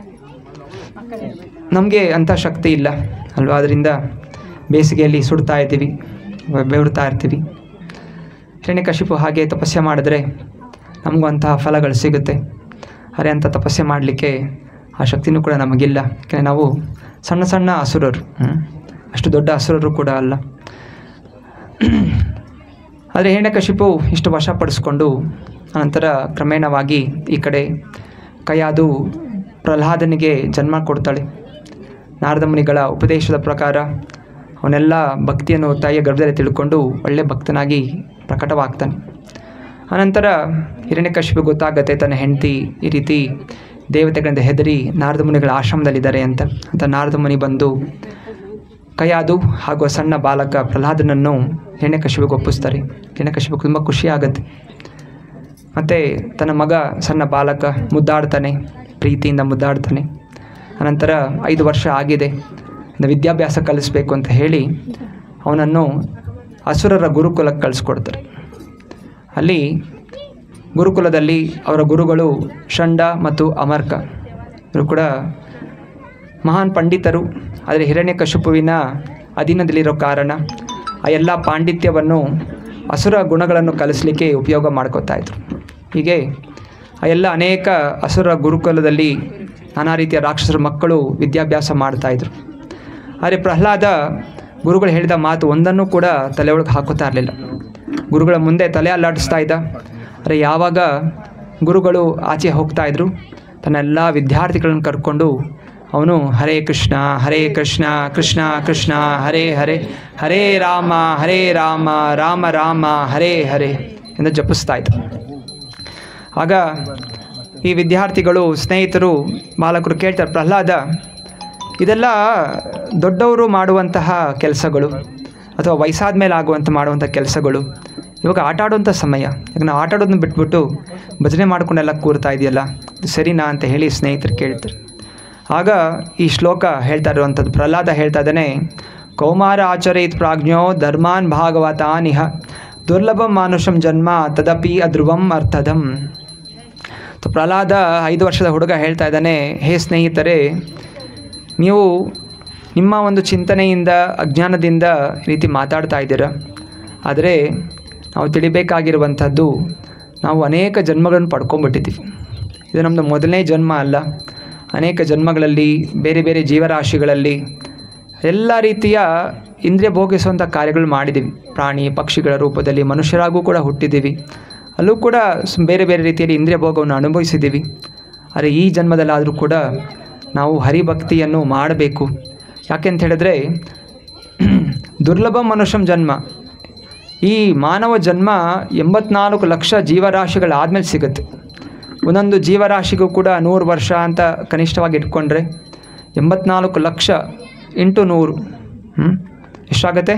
ನಮಗೆ ಅಂಥ ಶಕ್ತಿ ಇಲ್ಲ ಅಲ್ವಾ ಅದರಿಂದ ಬೇಸಿಗೆಯಲ್ಲಿ ಸುಡ್ತಾ ಇರ್ತೀವಿ ಬೆವರ್ತಾ ಇರ್ತೀವಿ ಹಿರಣ್ಯಕಶಿಪು ಹಾಗೆ ತಪಸ್ಸೆ ಮಾಡಿದ್ರೆ ನಮಗೂ ಅಂತಹ ಫಲಗಳು ಸಿಗುತ್ತೆ ಅರೆ ಅಂಥ ತಪಸ್ಸೆ ಮಾಡಲಿಕ್ಕೆ ಆ ಶಕ್ತಿನೂ ಕೂಡ ನಮಗಿಲ್ಲ ಯಾಕೆಂದರೆ ನಾವು ಸಣ್ಣ ಸಣ್ಣ ಅಸುರರು ಹ್ಮ್? ಅಷ್ಟು ದೊಡ್ಡ ಅಸುರರು ಕೂಡ ಅಲ್ಲ ಆದರೆ ಹಿರಣ್ಯಕಶಿಪು ಇಷ್ಟು ವಶಪಡಿಸ್ಕೊಂಡು ಅನಂತರ ಕ್ರಮೇಣವಾಗಿ ಈ ಕಡೆ ಕೈಯಾದು ಪ್ರಹ್ಲಾದನಿಗೆ ಜನ್ಮ ಕೊಡ್ತಾಳೆ ನಾರದ ಮುನಿಗಳ ಉಪದೇಶದ ಪ್ರಕಾರ ಅವನೆಲ್ಲ ಭಕ್ತಿಯನ್ನು ತಾಯಿಯ ಗರ್ಭದಲ್ಲಿ ತಿಳ್ಕೊಂಡು ಒಳ್ಳೆ ಭಕ್ತನಾಗಿ ಪ್ರಕಟವಾಗ್ತಾನೆ ಅನಂತರ ಹಿರಣ್ಯಕಶಿಪು ಗೊತ್ತಾಗತ್ತೆ ತನ್ನ ಹೆಂಡತಿ ಈ ರೀತಿ ದೇವತೆಗಳಿಂದ ಹೆದರಿ ನಾರದ ಮುನಿಗಳ ಆಶ್ರಮದಲ್ಲಿದ್ದಾರೆ ಅಂತ ಅಂತ ನಾರದ ಮುನಿ ಬಂದು ಕೈಯಾದು ಹಾಗೂ ಆ ಸಣ್ಣ ಬಾಲಕ ಪ್ರಹ್ಲಾದನನ್ನು ಹಿರಣ್ಯಕಶಿಪಿಗೆ ಒಪ್ಪಿಸ್ತಾರೆ ಹಿರಣ್ಯಕಶಿಪಿಗೆ ತುಂಬ ಖುಷಿ ಆಗುತ್ತೆ ಮತ್ತು ತನ್ನ ಮಗ ಸಣ್ಣ ಬಾಲಕ ಮುದ್ದಾಡ್ತಾನೆ ಪ್ರೀತಿಯಿಂದ ಮುದ್ದಾಡ್ತಾನೆ ಅನಂತರ ಐದು ವರ್ಷ ಆಗಿದೆ ಇನ್ನು ವಿದ್ಯಾಭ್ಯಾಸ ಕಲಿಸ್ಬೇಕು ಅಂತ ಹೇಳಿ ಅವನನ್ನು ಅಸುರರ ಗುರುಕುಲಕ್ಕೆ ಕಳಿಸ್ಕೊಡ್ತಾರೆ ಅಲ್ಲಿ ಗುರುಕುಲದಲ್ಲಿ ಅವರ ಗುರುಗಳು ಷಂಡ ಮತ್ತು ಅಮರ್ಕ ಇವರು ಕೂಡ ಮಹಾನ್ ಪಂಡಿತರು ಆದರೆ ಹಿರಣ್ಯಕಶಿಪುವಿನ ಅಧೀನದಲ್ಲಿರೋ ಕಾರಣ ಆ ಎಲ್ಲ ಪಾಂಡಿತ್ಯವನ್ನು ಅಸುರ ಗುಣಗಳನ್ನು ಕಲಿಸಲಿಕ್ಕೆ ಉಪಯೋಗ ಮಾಡ್ಕೋತಾ ಇದ್ರು ಹೀಗೆ ಆ ಎಲ್ಲ ಅನೇಕ ಅಸುರ ಗುರುಕುಲದಲ್ಲಿ ನಾನಾ ರೀತಿಯ ರಾಕ್ಷಸರ ಮಕ್ಕಳು ವಿದ್ಯಾಭ್ಯಾಸ ಮಾಡ್ತಾಯಿದ್ರು ಆದರೆ ಪ್ರಹ್ಲಾದ ಗುರುಗಳು ಹೇಳಿದ ಮಾತು ಒಂದನ್ನು ಕೂಡ ತಲೆ ಒಳಗೆ ಹಾಕೋತಾ ಇರಲಿಲ್ಲ ಗುರುಗಳ ಮುಂದೆ ತಲೆ ಅಲ್ಲಾಡಿಸ್ತಾ ಇದ್ದ ಆದರೆ ಯಾವಾಗ ಗುರುಗಳು ಆಚೆ ಹೋಗ್ತಾ ಇದ್ರು ತನ್ನ ಎಲ್ಲ ವಿದ್ಯಾರ್ಥಿಗಳನ್ನು ಕರ್ಕೊಂಡು ಅವನು ಹರೇ ಕೃಷ್ಣ ಹರೇ ಕೃಷ್ಣ ಕೃಷ್ಣ ಕೃಷ್ಣ ಹರೇ ಹರೇ ಹರೇ ರಾಮ ಹರೇ ರಾಮ ರಾಮ ರಾಮ ಹರೇ ಹರೇ ಎಂದು ಜಪಿಸ್ತಾ ಇದ್ದ ಆಗ ಈ ವಿದ್ಯಾರ್ಥಿಗಳು ಸ್ನೇಹಿತರು ಬಾಲಕರು ಕೇಳ್ತಾರೆ ಪ್ರಹ್ಲಾದ ಇದೆಲ್ಲ ದೊಡ್ಡವರು ಮಾಡುವಂತಹ ಕೆಲಸಗಳು ಅಥವಾ ವಯಸ್ಸಾದ ಮೇಲೆ ಆಗುವಂಥ ಮಾಡುವಂಥ ಕೆಲಸಗಳು ಇವಾಗ ಆಟ ಆಡುವಂಥ ಸಮಯ ಈಗ ನಾವು ಆಟ ಆಡೋದನ್ನ ಬಿಟ್ಬಿಟ್ಟು ಭಜನೆ ಮಾಡ್ಕೊಂಡೆಲ್ಲ ಕೂರ್ತಾ ಇದೆಯಲ್ಲ ಇದು ಸರಿನಾ ಅಂತ ಹೇಳಿ ಸ್ನೇಹಿತರು ಕೇಳ್ತಾರೆ ಆಗ ಈ ಶ್ಲೋಕ ಹೇಳ್ತಾ ಇರುವಂಥದ್ದು ಪ್ರಹ್ಲಾದ ಹೇಳ್ತಾ ಇದ್ದಾನೆ ಕೌಮಾರ ಆಚರೇತ್ ಪ್ರಾಜ್ಞೋ ಧರ್ಮಾನ್ ಭಾಗವತಾನಿಹ ದುರ್ಲಭ ಮಾನುಷಂ ಜನ್ಮ ತದಪಿ ಅಧ್ರುವಂ ಅರ್ಥದಂ ಸೊ ಪ್ರಹ್ಲಾದ ಐದು ವರ್ಷದ ಹುಡುಗ ಹೇಳ್ತಾ ಇದ್ದಾನೆ ಹೇ ಸ್ನೇಹಿತರೆ ನೀವು ನಿಮ್ಮ ಒಂದು ಚಿಂತನೆಯಿಂದ ಅಜ್ಞಾನದಿಂದ ಈ ರೀತಿ ಮಾತಾಡ್ತಾ ಇದ್ದೀರ ಆದರೆ ನಾವು ತಿಳಿಬೇಕಾಗಿರುವಂಥದ್ದು ನಾವು ಅನೇಕ ಜನ್ಮಗಳನ್ನು ಪಡ್ಕೊಂಡ್ಬಿಟ್ಟಿದ್ದೀವಿ ಇದು ನಮ್ಮದು ಮೊದಲನೇ ಜನ್ಮ ಅಲ್ಲ ಅನೇಕ ಜನ್ಮಗಳಲ್ಲಿ ಬೇರೆ ಬೇರೆ ಜೀವರಾಶಿಗಳಲ್ಲಿ ಎಲ್ಲ ರೀತಿಯ ಇಂದ್ರಿಯ ಭೋಗಿಸುವಂಥ ಕಾರ್ಯಗಳು ಮಾಡಿದ್ದೀವಿ ಪ್ರಾಣಿ ಪಕ್ಷಿಗಳ ರೂಪದಲ್ಲಿ ಮನುಷ್ಯರಾಗೂ ಕೂಡ ಹುಟ್ಟಿದ್ದೀವಿ ಅಲ್ಲೂ ಕೂಡ ಸ್- ಬೇರೆ ಬೇರೆ ರೀತಿಯಲ್ಲಿ ಇಂದ್ರಿಯ ಭೋಗವನ್ನು ಅನುಭವಿಸಿದ್ದೀವಿ ಆದರೆ ಈ ಜನ್ಮದಲ್ಲಾದರೂ ಕೂಡ ನಾವು ಹರಿಭಕ್ತಿಯನ್ನು ಮಾಡಬೇಕು ಯಾಕೆಂತ ಹೇಳಿದ್ರೆ ದುರ್ಲಭ ಮನುಷ್ಯಂ ಜನ್ಮ ಈ ಮಾನವ ಜನ್ಮ ಎಂಬತ್ನಾಲ್ಕು ಲಕ್ಷ ಜೀವರಾಶಿಗಳಾದಮೇಲೆ ಸಿಗುತ್ತೆ ಒಂದೊಂದು ಜೀವರಾಶಿಗೂ ಕೂಡ ನೂರು ವರ್ಷ ಅಂತ ಕನಿಷ್ಠವಾಗಿ ಇಟ್ಕೊಂಡ್ರೆ ಎಂಬತ್ನಾಲ್ಕು ಲಕ್ಷ ಇಂಟು ನೂರು ಹ್ಞೂ ಎಷ್ಟಾಗತ್ತೆ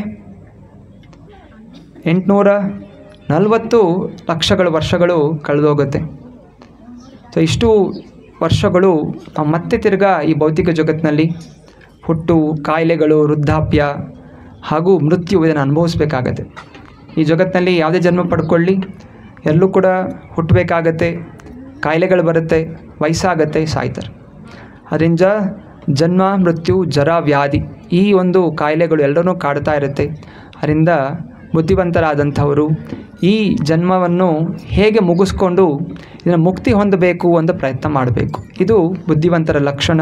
ಎಂಟುನೂರ ನಲವತ್ತು ಲಕ್ಷಗಳ ವರ್ಷಗಳು ಕಳೆದೋಗುತ್ತೆ ಸೊ ಇಷ್ಟು ವರ್ಷಗಳು ನಾವು ಮತ್ತೆ ತಿರ್ಗಾ ಈ ಭೌತಿಕ ಜಗತ್ತಿನಲ್ಲಿ ಹುಟ್ಟು ಕಾಯಿಲೆಗಳು ವೃದ್ಧಾಪ್ಯ ಹಾಗೂ ಮೃತ್ಯು ಇದನ್ನು ಅನುಭವಿಸ್ಬೇಕಾಗತ್ತೆ ಈ ಜಗತ್ತಿನಲ್ಲಿ ಯಾವುದೇ ಜನ್ಮ ಪಡ್ಕೊಳ್ಳಿ ಎಲ್ಲೂ ಕೂಡ ಹುಟ್ಟಬೇಕಾಗತ್ತೆ ಕಾಯಿಲೆಗಳು ಬರುತ್ತೆ ವಯಸ್ಸಾಗತ್ತೆ ಸಾಯ್ತಾರೆ ಅದರಿಂದ ಜನ್ಮ ಮೃತ್ಯು ಜರ ವ್ಯಾಧಿ ಈ ಒಂದು ಕಾಯಿಲೆಗಳು ಎಲ್ಲರನ್ನೂ ಕಾಡ್ತಾ ಇರುತ್ತೆ ಅದರಿಂದ ಬುದ್ಧಿವಂತರಾದಂಥವರು ಈ ಜನ್ಮವನ್ನು ಹೇಗೆ ಮುಗಿಸ್ಕೊಂಡು ಇದನ್ನು ಮುಕ್ತಿ ಹೊಂದಬೇಕು ಅಂತ ಪ್ರಯತ್ನ ಮಾಡಬೇಕು ಇದು ಬುದ್ಧಿವಂತರ ಲಕ್ಷಣ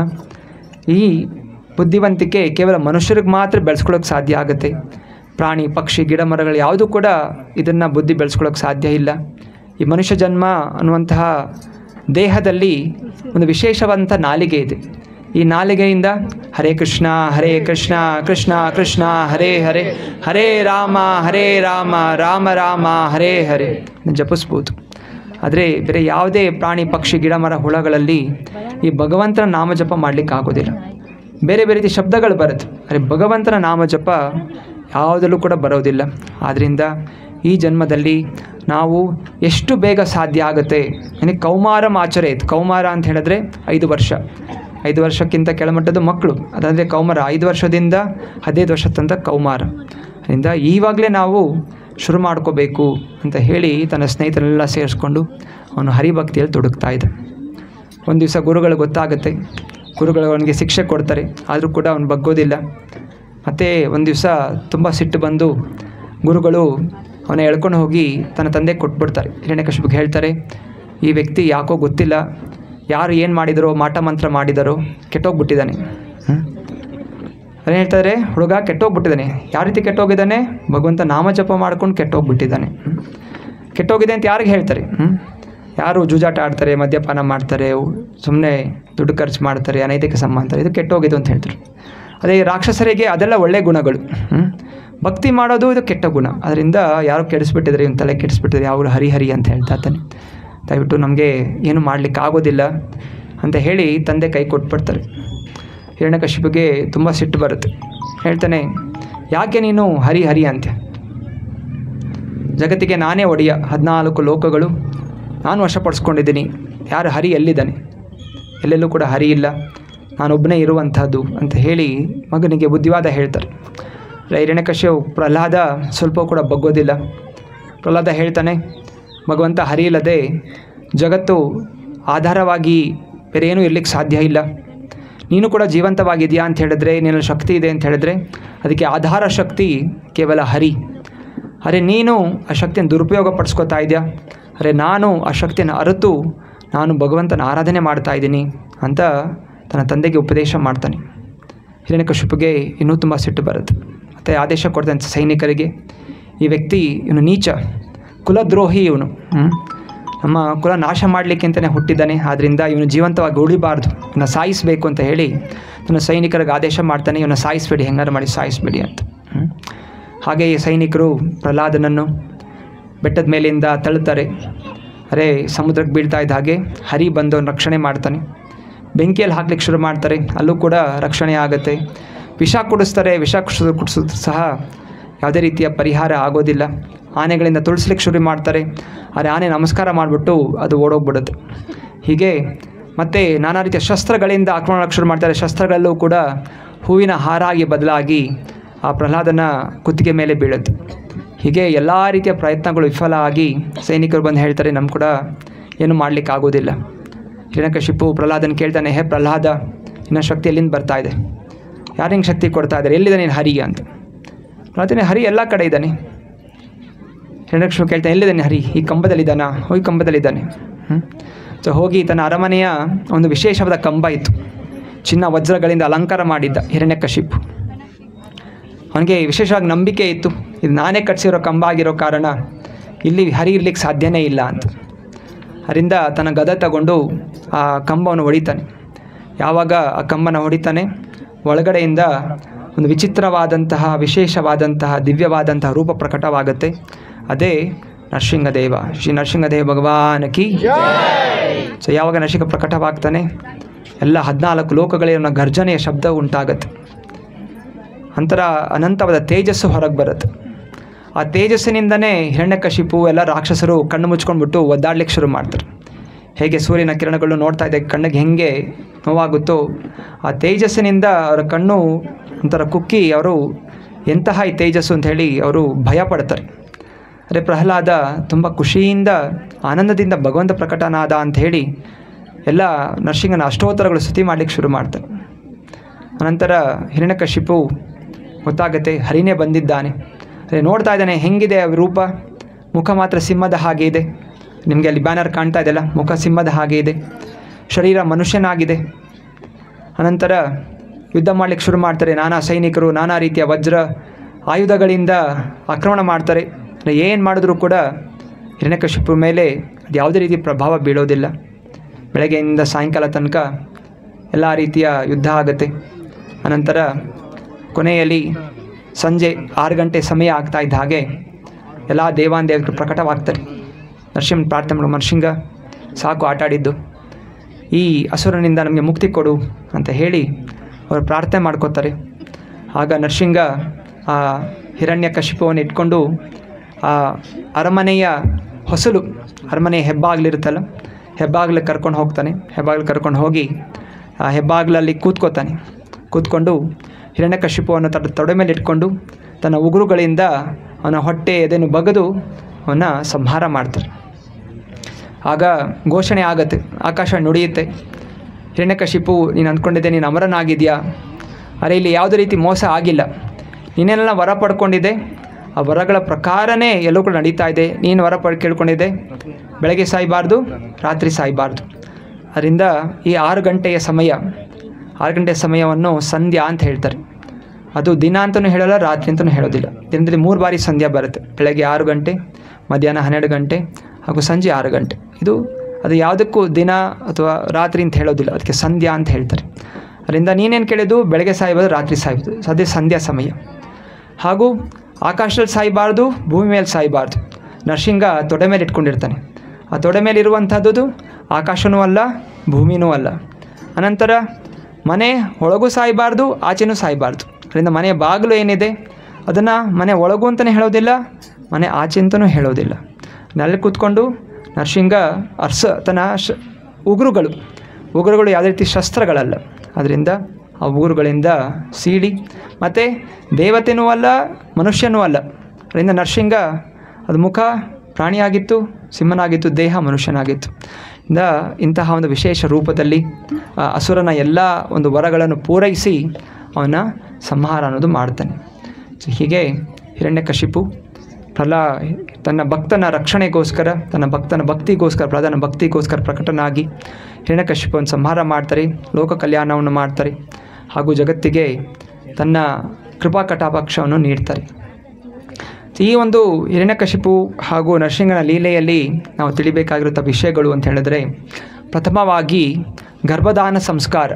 ಈ ಬುದ್ಧಿವಂತಿಕೆ ಕೇವಲ ಮನುಷ್ಯರಿಗೆ ಮಾತ್ರ ಬೆಳೆಸ್ಕೊಳ್ಳೋಕೆ ಸಾಧ್ಯ ಆಗುತ್ತೆ ಪ್ರಾಣಿ ಪಕ್ಷಿ ಗಿಡ ಮರಗಳು ಯಾವುದೂ ಕೂಡ ಇದನ್ನು ಬುದ್ಧಿ ಬೆಳೆಸ್ಕೊಳ್ಳೋಕೆ ಸಾಧ್ಯ ಇಲ್ಲ ಈ ಮನುಷ್ಯ ಜನ್ಮ ಅನ್ನುವಂತಹ ದೇಹದಲ್ಲಿ ಒಂದು ವಿಶೇಷವಾದಂಥ ನಾಲಿಗೆ ಇದೆ ಈ ನಾಲಿಗೆಯಿಂದ ಹರೇ ಕೃಷ್ಣ ಹರೇ ಕೃಷ್ಣ ಕೃಷ್ಣ ಕೃಷ್ಣ ಹರೇ ಹರೇ ಹರೇ ರಾಮ ಹರೇ ರಾಮ ರಾಮ ರಾಮ ಹರೇ ಹರೇ ಜಪಿಸ್ಬೋದು ಆದರೆ ಬೇರೆ ಯಾವುದೇ ಪ್ರಾಣಿ ಪಕ್ಷಿ ಗಿಡ ಮರ ಹುಳಗಳಲ್ಲಿ ಈ ಭಗವಂತನ ನಾಮಜಪ ಮಾಡಲಿಕ್ಕೆ ಆಗೋದಿಲ್ಲ ಬೇರೆ ಬೇರೆ ರೀತಿ ಶಬ್ದಗಳು ಬರುತ್ತೆ ಆದರೆ ಭಗವಂತನ ನಾಮಜಪ ಯಾವುದಲ್ಲೂ ಕೂಡ ಬರೋದಿಲ್ಲ ಆದ್ದರಿಂದ ಈ ಜನ್ಮದಲ್ಲಿ ನಾವು ಎಷ್ಟು ಬೇಗ ಸಾಧ್ಯ ಆಗುತ್ತೆ ನನಗೆ ಕೌಮಾರ ಆಚರೇತ್ ಕೌಮಾರ ಅಂತ ಹೇಳಿದ್ರೆ ಐದು ವರ್ಷ ಐದು ವರ್ಷಕ್ಕಿಂತ ಕೆಳಮಟ್ಟದ ಮಕ್ಕಳು ಅದಂದರೆ ಕೌಮಾರ ಐದು ವರ್ಷದಿಂದ ಹದಿನೈದು ವರ್ಷ ತನಕ ಕೌಮಾರ ಅದರಿಂದ ಈವಾಗಲೇ ನಾವು ಶುರು ಮಾಡ್ಕೋಬೇಕು ಅಂತ ಹೇಳಿ ತನ್ನ ಸ್ನೇಹಿತರೆಲ್ಲ ಸೇರಿಸ್ಕೊಂಡು ಅವನು ಹರಿಭಕ್ತಿಯಲ್ಲಿ ತೊಡಗ್ತಾ ಇದ್ದ ಒಂದು ದಿವಸ ಗುರುಗಳು ಗೊತ್ತಾಗುತ್ತೆ ಗುರುಗಳು ಅವನಿಗೆ ಶಿಕ್ಷೆ ಕೊಡ್ತಾರೆ ಆದರೂ ಕೂಡ ಅವನು ಬಗ್ಗೋದಿಲ್ಲ ಮತ್ತು ಒಂದು ದಿವಸ ತುಂಬ ಸಿಟ್ಟು ಬಂದು ಗುರುಗಳು ಅವನ ಎಳ್ಕೊಂಡು ಹೋಗಿ ತನ್ನ ತಂದೆ ಕೊಟ್ಬಿಡ್ತಾರೆ ಹಿರಣ್ಯಕಶಿಪಿಗೆ ಹೇಳ್ತಾರೆ ಈ ವ್ಯಕ್ತಿ ಯಾಕೋ ಗೊತ್ತಿಲ್ಲ ಯಾರು ಏನು ಮಾಡಿದರೋ ಮಾಟ ಮಂತ್ರ ಮಾಡಿದರೋ ಕೆಟ್ಟೋಗ್ಬಿಟ್ಟಿದ್ದಾನೆ ಹ್ಮ್? ಅದೇ ಹೇಳ್ತಾರೆ ಹುಡುಗ ಕೆಟ್ಟೋಗ್ಬಿಟ್ಟಿದ್ದಾನೆ ಯಾವ ರೀತಿ ಕೆಟ್ಟೋಗಿದ್ದಾನೆ ಭಗವಂತ ನಾಮಜಪ ಮಾಡ್ಕೊಂಡು ಕೆಟ್ಟೋಗ್ಬಿಟ್ಟಿದ್ದಾನೆ ಹ್ಮ್? ಕೆಟ್ಟೋಗಿದೆ ಅಂತ ಯಾರಿಗೆ ಹೇಳ್ತಾರೆ ಹ್ಮ್? ಯಾರು ಜೂಜಾಟ ಆಡ್ತಾರೆ ಮದ್ಯಪಾನ ಮಾಡ್ತಾರೆ ಸುಮ್ಮನೆ ದುಡ್ಡು ಖರ್ಚು ಮಾಡ್ತಾರೆ ಅನೈತಿಕ ಸಂಬಂಧ ಇದು ಕೆಟ್ಟೋಗಿದೆ ಅಂತ ಹೇಳ್ತಾರೆ ಅದೇ ಈ ರಾಕ್ಷಸರಿಗೆ ಅದೆಲ್ಲ ಒಳ್ಳೆಯ ಗುಣಗಳು ಹ್ಮ್? ಭಕ್ತಿ ಮಾಡೋದು ಇದು ಕೆಟ್ಟ ಗುಣ ಅದರಿಂದ ಯಾರು ಕೆಡಿಸ್ಬಿಟ್ಟಿದ್ರೆ ಇವ್ನ ತಲೆ ಕೆಡಿಸ್ಬಿಟ್ಟಿದ್ರೆ ಯಾವಾಗಲೂ ಹರಿಹರಿ ಅಂತ ಹೇಳ್ತಾ ಇದ್ದಾನೆ ದಯವಿಟ್ಟು ನಮಗೆ ಏನು ಮಾಡಲಿಕ್ಕೆ ಆಗೋದಿಲ್ಲ ಅಂತ ಹೇಳಿ ತಂದೆ ಕೈ ಕೊಟ್ಬಿಡ್ತಾರೆ ಹಿರಣ್ಯಕಶಿಪಿಗೆ ತುಂಬ ಸಿಟ್ಟು ಬರುತ್ತೆ ಹೇಳ್ತಾನೆ ಯಾಕೆ ನೀನು ಹರಿ ಹರಿ ಅಂತೆ ಜಗತ್ತಿಗೆ ನಾನೇ ಒಡೆಯ ಹದಿನಾಲ್ಕು ಲೋಕಗಳು ನಾನು ವಶಪಡಿಸ್ಕೊಂಡಿದ್ದೀನಿ ಯಾರು ಹರಿ ಎಲ್ಲಿದ್ದಾನೆ ಎಲ್ಲೆಲ್ಲೂ ಕೂಡ ಹರಿ ಇಲ್ಲ ನಾನೊಬ್ಬನೇ ಇರುವಂಥದ್ದು ಅಂತ ಹೇಳಿ ಮಗನಿಗೆ ಬುದ್ಧಿವಾದ ಹೇಳ್ತಾರೆ ಹಿರಣ್ಯಕಶ್ಯು ಪ್ರಹ್ಲಾದ ಸ್ವಲ್ಪ ಕೂಡ ಬಗ್ಗೋದಿಲ್ಲ ಪ್ರಹ್ಲಾದ ಹೇಳ್ತಾನೆ ಭಗವಂತ ಹರಿ ಇಲ್ಲದೆ ಜಗತ್ತು ಆಧಾರವಾಗಿ ಬೇರೆ ಏನೂ ಇರ್ಲಿಕ್ಕೆ ಸಾಧ್ಯ ಇಲ್ಲ ನೀನು ಕೂಡ ಜೀವಂತವಾಗಿದೆಯಾ ಅಂತ ಹೇಳಿದ್ರೆ ನಿನ್ನಲ್ಲಿ ಶಕ್ತಿ ಇದೆ ಅಂತ ಹೇಳಿದ್ರೆ ಅದಕ್ಕೆ ಆಧಾರ ಶಕ್ತಿ ಕೇವಲ ಹರಿ ಅರೆ ನೀನು ಆ ಶಕ್ತಿಯನ್ನು ದುರುಪಯೋಗ ಪಡಿಸ್ಕೊತಾ ಇದೆಯಾ ಅರೆ ನಾನು ಆ ಶಕ್ತಿಯನ್ನು ಅರಿತು ನಾನು ಭಗವಂತನ ಆರಾಧನೆ ಮಾಡ್ತಾ ಇದ್ದೀನಿ ಅಂತ ತನ್ನ ತಂದೆಗೆ ಉಪದೇಶ ಮಾಡ್ತಾನೆ ಹಿರಣ್ಯಕಶಿಪಿಗೆ ಇನ್ನೂ ತುಂಬ ಸಿಟ್ಟು ಬರುತ್ತೆ ಮತ್ತು ಆದೇಶ ಕೊಡ್ತಾನೆ ಸೈನಿಕರಿಗೆ ಈ ವ್ಯಕ್ತಿ ಇವನು ನೀಚ ಕುಲದ್ರೋಹಿ ಇವನು ಹ್ಮ್? ನಮ್ಮ ಕುಲ ನಾಶ ಮಾಡಲಿಕ್ಕೆ ಅಂತಲೇ ಹುಟ್ಟಿದ್ದಾನೆ ಆದ್ದರಿಂದ ಇವನು ಜೀವಂತವಾಗಿ ಉಳಿಬಾರ್ದು ಇವನ್ನ ಸಾಯಿಸಬೇಕು ಅಂತ ಹೇಳಿ ತನ್ನ ಸೈನಿಕರಿಗೆ ಆದೇಶ ಮಾಡ್ತಾನೆ ಇವನ್ನ ಸಾಯಿಸಬೇಡಿ ಹೆಂಗಾರು ಮಾಡಿ ಸಾಯಿಸಬೇಡಿ ಅಂತ ಹ್ಮ್? ಹಾಗೆ ಈ ಸೈನಿಕರು ಪ್ರಹ್ಲಾದನನ್ನು ಬೆಟ್ಟದ ಮೇಲಿಂದ ತಳ್ಳುತ್ತಾರೆ ಅರೆ ಸಮುದ್ರಕ್ಕೆ ಬೀಳ್ತಾ ಇದ್ದ ಹಾಗೆ ಹರಿ ಬಂದು ಅವ್ನ ರಕ್ಷಣೆ ಮಾಡ್ತಾನೆ ಬೆಂಕಿಯಲ್ಲಿ ಹಾಕ್ಲಿಕ್ಕೆ ಶುರು ಮಾಡ್ತಾರೆ ಅಲ್ಲೂ ಕೂಡ ರಕ್ಷಣೆ ಆಗುತ್ತೆ ವಿಷ ಕುಡಿಸ್ತಾರೆ ವಿಷ ಕುಡಿಸೋದು ಕುಡಿಸೋದು ಸಹ ಯಾವುದೇ ರೀತಿಯ ಪರಿಹಾರ ಆಗೋದಿಲ್ಲ ಆನೆಗಳಿಂದ ತುಳಿಸ್ಲಿಕ್ಕೆ ಶುರು ಮಾಡ್ತಾರೆ ಆದರೆ ಆನೆ ನಮಸ್ಕಾರ ಮಾಡಿಬಿಟ್ಟು ಅದು ಓಡೋಗ್ಬಿಡುತ್ತೆ ಹೀಗೆ ಮತ್ತು ನಾನಾ ರೀತಿಯ ಶಸ್ತ್ರಗಳಿಂದ ಆಕ್ರಮಣ ಮಾಡಕ್ಕೆ ಶುರು ಮಾಡ್ತಾರೆ ಶಸ್ತ್ರಗಳಲ್ಲೂ ಕೂಡ ಹೂವಿನ ಹಾರಾಗಿ ಬದಲಾಗಿ ಆ ಪ್ರಹ್ಲಾದನ ಕುತ್ತಿಗೆ ಮೇಲೆ ಬೀಳುತ್ತೆ ಹೀಗೆ ಎಲ್ಲ ರೀತಿಯ ಪ್ರಯತ್ನಗಳು ವಿಫಲ ಆಗಿ ಸೈನಿಕರು ಬಂದು ಹೇಳ್ತಾರೆ ನಮ್ಮ ಕೂಡ ಏನು ಮಾಡಲಿಕ್ಕೆ ಆಗೋದಿಲ್ಲ ಹಿರಣ್ಯಕಶಿಪು ಪ್ರಹ್ಲಾದನ ಕೇಳ್ತಾನೆ ಹೇ ಪ್ರಹ್ಲಾದ ನಿನ್ನ ಶಕ್ತಿ ಎಲ್ಲಿಂದ ಬರ್ತಾ ಇದೆ ಯಾರು ಹಿಂಗೆ ಶಕ್ತಿ ಕೊಡ್ತಾ ಇದ್ದಾರೆ ಎಲ್ಲಿದೆ ನೀನು ಹರಿ ಅಂತ ಪ್ರಹ್ಲಾದನೇ ಹರಿ ಎಲ್ಲ ಕಡೆ ಇದ್ದಾನೆ ಹಿರಣ್ಯಕಶಿಪು ಕೇಳ್ತಾನೆ ಎಲ್ಲಿದ್ದಾನೆ ಹರಿ ಈ ಕಂಬದಲ್ಲಿದ್ದಾನಾ ಹೋಗಿ ಕಂಬದಲ್ಲಿದ್ದಾನೆ ಹ್ಞೂ ಸೊ ಹೋಗಿ ತನ್ನ ಅರಮನೆಯ ಒಂದು ವಿಶೇಷವಾದ ಕಂಬ ಇತ್ತು ಚಿನ್ನ ವಜ್ರಗಳಿಂದ ಅಲಂಕಾರ ಮಾಡಿದ್ದ ಹಿರಣ್ಯಕಶಿಪು ಅವನಿಗೆ ವಿಶೇಷವಾಗಿ ನಂಬಿಕೆ ಇತ್ತು ಇದು ನಾನೇ ಕಟ್ಸಿರೋ ಕಂಬ ಆಗಿರೋ ಕಾರಣ ಇಲ್ಲಿ ಹರಿ ಇರ್ಲಿಕ್ಕೆ ಸಾಧ್ಯನೇ ಇಲ್ಲ ಅಂತ ಅದರಿಂದ ತನ್ನ ಗದ ತಗೊಂಡು ಆ ಕಂಬವನ್ನು ಹೊಡಿತಾನೆ ಯಾವಾಗ ಆ ಕಂಬನ ಹೊಡಿತಾನೆ ಒಳಗಡೆಯಿಂದ ಒಂದು ವಿಚಿತ್ರವಾದಂತಹ ವಿಶೇಷವಾದಂತಹ ದಿವ್ಯವಾದಂತಹ ರೂಪ ಪ್ರಕಟವಾಗುತ್ತೆ ಅದೇ ನರಸಿಂಹದೇವ ಶ್ರೀ ನರಸಿಂಹದೇವ ಭಗವಾನ್ ಕಿ ಸೊ ಯಾವಾಗ ನರಸಿಂಹ ಪ್ರಕಟವಾಗ್ತಾನೆ ಎಲ್ಲ ಹದಿನಾಲ್ಕು ಲೋಕಗಳಿರೋ ಗರ್ಜನೆಯ ಶಬ್ದ ಉಂಟಾಗತ್ತೆ ನಂತರ ಅನಂತವಾದ ತೇಜಸ್ಸು ಹೊರಗೆ ಬರುತ್ತೆ ಆ ತೇಜಸ್ಸಿನಿಂದನೇ ಹಿರಣ್ಯಕಶಿಪು ಎಲ್ಲ ರಾಕ್ಷಸರು ಕಣ್ಣು ಮುಚ್ಕೊಂಡ್ಬಿಟ್ಟು ಒದ್ದಾಡ್ಲಿಕ್ಕೆ ಶುರು ಮಾಡ್ತಾರೆ ಹೇಗೆ ಸೂರ್ಯನ ಕಿರಣಗಳು ನೋಡ್ತಾ ಇದ್ದ ಕಣ್ಣಿಗೆ ಹೆಂಗೆ ನೋವಾಗುತ್ತೋ ಆ ತೇಜಸ್ಸಿನಿಂದ ಅವರ ಕಣ್ಣು ಒಂಥರ ಕುಕ್ಕಿ ಅವರು ಎಂತಹ ಈ ತೇಜಸ್ಸು ಅಂತ ಹೇಳಿ ಅವರು ಭಯ ಪಡ್ತಾರೆ ಅರೆ ಪ್ರಹ್ಲಾದ ತುಂಬ ಖುಷಿಯಿಂದ ಆನಂದದಿಂದ ಭಗವಂತ ಪ್ರಕಟನಾದ ಅಂತ ಹೇಳಿ ಎಲ್ಲ ನರಸಿಂಹನ ಅಷ್ಟೋತ್ತರಗಳು ಸ್ತುತಿ ಮಾಡಲಿಕ್ಕೆ ಶುರು ಮಾಡ್ತಾರೆ ಅನಂತರ ಹಿರಣ್ಯಕಶಿಪು ಗೊತ್ತಾಗುತ್ತೆ ಹರಿನೇ ಬಂದಿದ್ದಾನೆ ಅದೇ ನೋಡ್ತಾ ಇದ್ದಾನೆ ಹೆಂಗಿದೆ ಆ ರೂಪ ಮುಖ ಮಾತ್ರ ಸಿಂಹದ ಹಾಗೆ ಇದೆ ನಿಮಗೆ ಅಲ್ಲಿ ಬ್ಯಾನರ್ ಕಾಣ್ತಾ ಇದೆಯಲ್ಲ ಮುಖ ಸಿಂಹದ ಹಾಗೆ ಇದೆ ಶರೀರ ಮನುಷ್ಯನಾಗಿದೆ ಅನಂತರ ಯುದ್ಧ ಮಾಡಲಿಕ್ಕೆ ಶುರು ಮಾಡ್ತಾರೆ ನಾನಾ ಸೈನಿಕರು ನಾನಾ ರೀತಿಯ ವಜ್ರ ಆಯುಧಗಳಿಂದ ಆಕ್ರಮಣ ಮಾಡ್ತಾರೆ ಏನು ಮಾಡಿದ್ರೂ ಕೂಡ ಹಿರಣ್ಯಕಶಿಪು ಮೇಲೆ ಅದು ಯಾವುದೇ ರೀತಿ ಪ್ರಭಾವ ಬೀಳೋದಿಲ್ಲ ಬೆಳಗ್ಗೆಯಿಂದ ಸಾಯಂಕಾಲ ತನಕ ಎಲ್ಲ ರೀತಿಯ ಯುದ್ಧ ಆಗುತ್ತೆ ಅನಂತರ ಕೊನೆಯಲ್ಲಿ ಸಂಜೆ ಆರು ಗಂಟೆ ಸಮಯ ಆಗ್ತಾ ಇದ್ದ ಹಾಗೆ ಎಲ್ಲ ದೇವಾಂದೇವರು ಪ್ರಕಟವಾಗ್ತಾರೆ ನರಸಿಂಹ ಪ್ರಾರ್ಥನೆ ಮಾಡೋ ನರಸಿಂಹ ಸಾಕು ಆಟ ಆಡಿದ್ದು ಈ ಅಸುರನಿಂದ ನಮಗೆ ಮುಕ್ತಿ ಕೊಡು ಅಂತ ಹೇಳಿ ಅವರು ಪ್ರಾರ್ಥನೆ ಮಾಡ್ಕೋತಾರೆ ಆಗ ನರಸಿಂಹ ಆ ಹಿರಣ್ಯ ಕಶಿಪವನ್ನು ಇಟ್ಕೊಂಡು ಆ ಅರಮನೆಯ ಹೊಸಲು ಅರಮನೆ ಹೆಬ್ಬಾಗ್ಲಿರುತ್ತಲ್ಲ ಹೆಬ್ಬಾಗ್ಲಿಗೆ ಕರ್ಕೊಂಡು ಹೋಗ್ತಾನೆ ಹೆಬ್ಬಾಗ್ಲು ಕರ್ಕೊಂಡು ಹೋಗಿ ಆ ಹೆಬ್ಬಾಗ್ಲಲ್ಲಿ ಕೂತ್ಕೋತಾನೆ ಕೂತ್ಕೊಂಡು ಹಿರಣ್ಯಕಶಿಪುವನ್ನು ತಡ ತೊಡೆ ಮೇಲೆ ಇಟ್ಕೊಂಡು ತನ್ನ ಉಗುರುಗಳಿಂದ ಅವನ ಹೊಟ್ಟೆ ಎದೆನು ಬಗೆದು ಅವನ್ನ ಸಂಹಾರ ಮಾಡ್ತಾರೆ ಆಗ ಘೋಷಣೆ ಆಗತ್ತೆ ಆಕಾಶ ನುಡಿಯುತ್ತೆ ಹಿರಣ್ಯಕಶಿಪು ನೀನು ಅಂದ್ಕೊಂಡಿದ್ದೆ ನೀನು ಅಮರನಾಗಿದೆಯಾ ಅರೆ ಇಲ್ಲಿ ಯಾವುದೇ ರೀತಿ ಮೋಸ ಆಗಿಲ್ಲ ನೀನೆಲ್ಲ ವರ ಪಡ್ಕೊಂಡಿದ್ದೆ ಆ ವರಗಳ ಪ್ರಕಾರನೇ ಎಲ್ಲೂ ಕೂಡ ನಡೀತಾ ಇದೆ ನೀನು ವರ ಪಡ್ ಕೇಳ್ಕೊಂಡಿದ್ದೆ ಬೆಳಗ್ಗೆ ಸಾಯಬಾರ್ದು ರಾತ್ರಿ ಸಾಯಬಾರ್ದು ಅದರಿಂದ ಈ ಆರು ಗಂಟೆಯ ಸಮಯ ಆರು ಗಂಟೆಯ ಸಮಯವನ್ನು ಸಂಧ್ಯಾ ಅಂತ ಹೇಳ್ತಾರೆ ಅದು ದಿನ ಅಂತಲೂ ಹೇಳಲ್ಲ ರಾತ್ರಿ ಅಂತಲೂ ಹೇಳೋದಿಲ್ಲ ದಿನದಲ್ಲಿ ಮೂರು ಬಾರಿ ಸಂಧ್ಯಾ ಬರುತ್ತೆ ಬೆಳಗ್ಗೆ ಆರು ಗಂಟೆ ಮಧ್ಯಾಹ್ನ ಹನ್ನೆರಡು ಗಂಟೆ ಹಾಗೂ ಸಂಜೆ ಆರು ಗಂಟೆ ಇದು ಅದು ಯಾವುದಕ್ಕೂ ದಿನ ಅಥವಾ ರಾತ್ರಿ ಅಂತ ಹೇಳೋದಿಲ್ಲ ಅದಕ್ಕೆ ಸಂಧ್ಯಾ ಅಂತ ಹೇಳ್ತಾರೆ ಅದರಿಂದ ನೀನೇನು ಕೇಳಿದ್ದು ಬೆಳಗ್ಗೆ ಸಾಯ್ಬೋದು ರಾತ್ರಿ ಸಾಯ್ಬೋದು ಅದೇ ಸಂಧ್ಯಾ ಸಮಯ ಹಾಗೂ ಆಕಾಶದಲ್ಲಿ ಸಾಯಬಾರ್ದು ಭೂಮಿ ಮೇಲೆ ಸಾಯಬಾರ್ದು ನರಸಿಂಗ ತೊಡೆ ಮೇಲೆ ಇಟ್ಕೊಂಡಿರ್ತಾನೆ ಆ ತೊಡೆ ಮೇಲೆ ಇರುವಂಥದ್ದು ಆಕಾಶನೂ ಅಲ್ಲ ಭೂಮಿನೂ ಅಲ್ಲ ಅನಂತರ ಮನೆ ಒಳಗೂ ಸಾಯಬಾರ್ದು ಆಚೆನೂ ಸಾಯಬಾರ್ದು ಅದರಿಂದ ಮನೆಯ ಬಾಗಿಲು ಏನಿದೆ ಅದನ್ನು ಮನೆ ಒಳಗೂ ಅಂತಲೇ ಹೇಳೋದಿಲ್ಲ ಮನೆ ಆಚೆ ಅಂತಲೂ ಹೇಳೋದಿಲ್ಲ ನಲ್ಲಿ ಕೂತ್ಕೊಂಡು ನರಸಿಂಗ ಅರ್ಸ ತನ್ನ ಶ ಉಗುರುಗಳು ಉಗುರುಗಳು ಯಾವುದೇ ರೀತಿ ಶಸ್ತ್ರಗಳಲ್ಲ ಅದರಿಂದ ಆ ಉಗುರುಗಳಿಂದ ಸೀಳಿ ಮತ್ತು ದೇವತೆನೂ ಅಲ್ಲ ಮನುಷ್ಯನೂ ಅಲ್ಲ ಅದರಿಂದ ನರಸಿಂಗ ಅದು ಮುಖ ಪ್ರಾಣಿಯಾಗಿತ್ತು ಸಿಂಹನಾಗಿತ್ತು ದೇಹ ಮನುಷ್ಯನಾಗಿತ್ತು ಇಂದ ಇಂತಹ ಒಂದು ವಿಶೇಷ ರೂಪದಲ್ಲಿ ಆ ಅಸುರನ ಎಲ್ಲ ಒಂದು ವರಗಳನ್ನು ಪೂರೈಸಿ ಅವನ ಸಂಹಾರ ಅನ್ನೋದು ಮಾಡ್ತಾನೆ ಸೊ ಹೀಗೆ ಹಿರಣ್ಯಕಶಿಪು ಪ್ರಹ್ಲಾ ತನ್ನ ಭಕ್ತನ ರಕ್ಷಣೆಗೋಸ್ಕರ ತನ್ನ ಭಕ್ತನ ಭಕ್ತಿಗೋಸ್ಕರ ಪ್ರಧಾನ ಭಕ್ತಿಗೋಸ್ಕರ ಪ್ರಕಟನಾಗಿ ಹಿರಣ್ಯಕಶಿಪುವನ್ನು ಸಂಹಾರ ಮಾಡ್ತಾರೆ ಲೋಕ ಕಲ್ಯಾಣವನ್ನು ಮಾಡ್ತಾರೆ ಹಾಗೂ ಜಗತ್ತಿಗೆ ತನ್ನ ಕೃಪಾ ಕಟಾಪಕ್ಷವನ್ನು ನೀಡ್ತಾರೆ ಈ ಒಂದು ಹಿರಣ್ಯಕಶಿಪು ಹಾಗೂ ನರಸಿಂಹನ ಲೀಲೆಯಲ್ಲಿ ನಾವು ತಿಳಿಬೇಕಾಗಿರುವಂಥ ವಿಷಯಗಳು ಅಂತ ಹೇಳಿದ್ರೆ ಪ್ರಥಮವಾಗಿ ಗರ್ಭದಾನ ಸಂಸ್ಕಾರ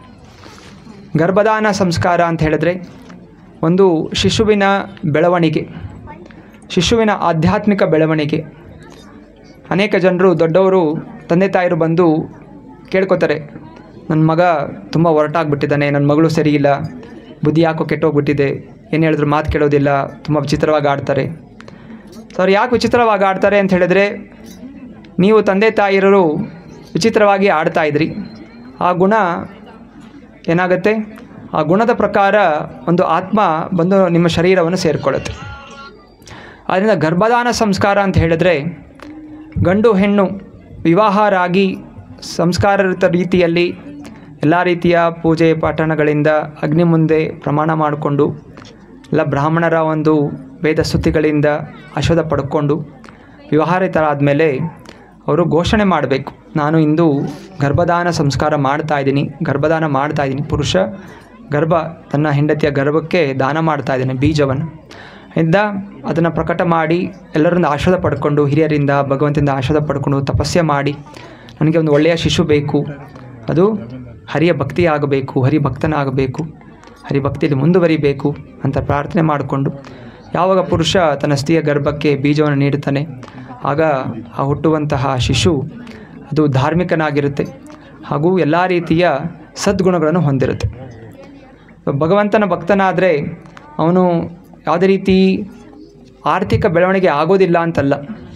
ಗರ್ಭದಾನ ಸಂಸ್ಕಾರ ಅಂತ ಹೇಳಿದ್ರೆ ಒಂದು ಶಿಶುವಿನ ಬೆಳವಣಿಗೆ ಶಿಶುವಿನ ಆಧ್ಯಾತ್ಮಿಕ ಬೆಳವಣಿಗೆ ಅನೇಕ ಜನರು ದೊಡ್ಡವರು ತಂದೆ ತಾಯರು ಬಂದು ಕೇಳ್ಕೊತಾರೆ ನನ್ನ ಮಗ ತುಂಬ ಹೊರಟಾಗ್ಬಿಟ್ಟಿದ್ದಾನೆ ನನ್ನ ಮಗಳು ಸರಿಯಿಲ್ಲ ಬುದ್ಧಿ ಯಾಕೋ ಕೆಟ್ಟೋಗ್ಬಿಟ್ಟಿದೆ ಏನು ಹೇಳಿದ್ರು ಮಾತು ಕೇಳೋದಿಲ್ಲ ತುಂಬ ವಿಚಿತ್ರವಾಗಿ ಆಡ್ತಾರೆ ಸೊ ಅವ್ರು ಯಾಕೆ ವಿಚಿತ್ರವಾಗಿ ಆಡ್ತಾರೆ ಅಂತ ಹೇಳಿದ್ರೆ ನೀವು ತಂದೆ ತಾಯಿಯರು ವಿಚಿತ್ರವಾಗಿ ಆಡ್ತಾ ಇದ್ರಿ ಆ ಗುಣ ಏನಾಗುತ್ತೆ ಆ ಗುಣದ ಪ್ರಕಾರ ಒಂದು ಆತ್ಮ ಬಂದು ನಿಮ್ಮ ಶರೀರವನ್ನು ಸೇರಿಕೊಳ್ಳುತ್ತೆ ಆದ್ದರಿಂದ ಗರ್ಭಧಾನ ಸಂಸ್ಕಾರ ಅಂತ ಹೇಳಿದ್ರೆ ಗಂಡು ಹೆಣ್ಣು ವಿವಾಹರಾಗಿ ಸಂಸ್ಕಾರಯುತ ರೀತಿಯಲ್ಲಿ ಎಲ್ಲ ರೀತಿಯ ಪೂಜೆ ಪಾಠಣಗಳಿಂದ ಅಗ್ನಿ ಮುಂದೆ ಪ್ರಮಾಣ ಮಾಡಿಕೊಂಡು ಎಲ್ಲ ಬ್ರಾಹ್ಮಣರ ಒಂದು ವೇದ ಸ್ತುತಿಗಳಿಂದ ಆಶೀರ್ವಾದ ಪಡ್ಕೊಂಡು ವಿವಾಹಿತರಾದಮೇಲೆ ಅವರು ಘೋಷಣೆ ಮಾಡಬೇಕು ನಾನು ಇಂದು ಗರ್ಭಧಾನ ಸಂಸ್ಕಾರ ಮಾಡ್ತಾ ಇದ್ದೀನಿ ಗರ್ಭದಾನ ಮಾಡ್ತಾ ಇದ್ದೀನಿ ಪುರುಷ ಗರ್ಭ ತನ್ನ ಹೆಂಡತಿಯ ಗರ್ಭಕ್ಕೆ ದಾನ ಮಾಡ್ತಾ ಇದ್ದಾನೆ ಬೀಜವನ್ನು ಇಂದ ಅದನ್ನು ಪ್ರಕಟ ಮಾಡಿ ಎಲ್ಲರಿಂದ ಆಶೀರ್ವಾದ ಪಡ್ಕೊಂಡು ಹಿರಿಯರಿಂದ ಭಗವಂತದಿಂದ ಆಶೀರ್ವಾದ ಪಡ್ಕೊಂಡು ತಪಸ್ಸೆ ಮಾಡಿ ನನಗೆ ಒಂದು ಒಳ್ಳೆಯ ಶಿಶು ಬೇಕು ಅದು ಹರಿಯ ಭಕ್ತಿ ಆಗಬೇಕು ಹರಿಭಕ್ತನಾಗಬೇಕು ಹರಿಭಕ್ತಿಯಲ್ಲಿ ಮುಂದುವರಿಬೇಕು ಅಂತ ಪ್ರಾರ್ಥನೆ ಮಾಡಿಕೊಂಡು ಯಾವಾಗ ಪುರುಷ ತನ್ನ ಸ್ತ್ರೀಯ ಗರ್ಭಕ್ಕೆ ಬೀಜವನ್ನು ನೀಡುತ್ತಾನೆ ಆಗ ಆ ಹುಟ್ಟುವಂತಹ ಶಿಶು ಅದು ಧಾರ್ಮಿಕನಾಗಿರುತ್ತೆ ಹಾಗೂ ಎಲ್ಲ ರೀತಿಯ ಸದ್ಗುಣಗಳನ್ನು ಹೊಂದಿರುತ್ತೆ ಭಗವಂತನ ಭಕ್ತನಾದರೆ ಅವನು ಯಾವುದೇ ರೀತಿ ಆರ್ಥಿಕ ಬೆಳವಣಿಗೆ ಆಗೋದಿಲ್ಲ ಅಂತಲ್ಲ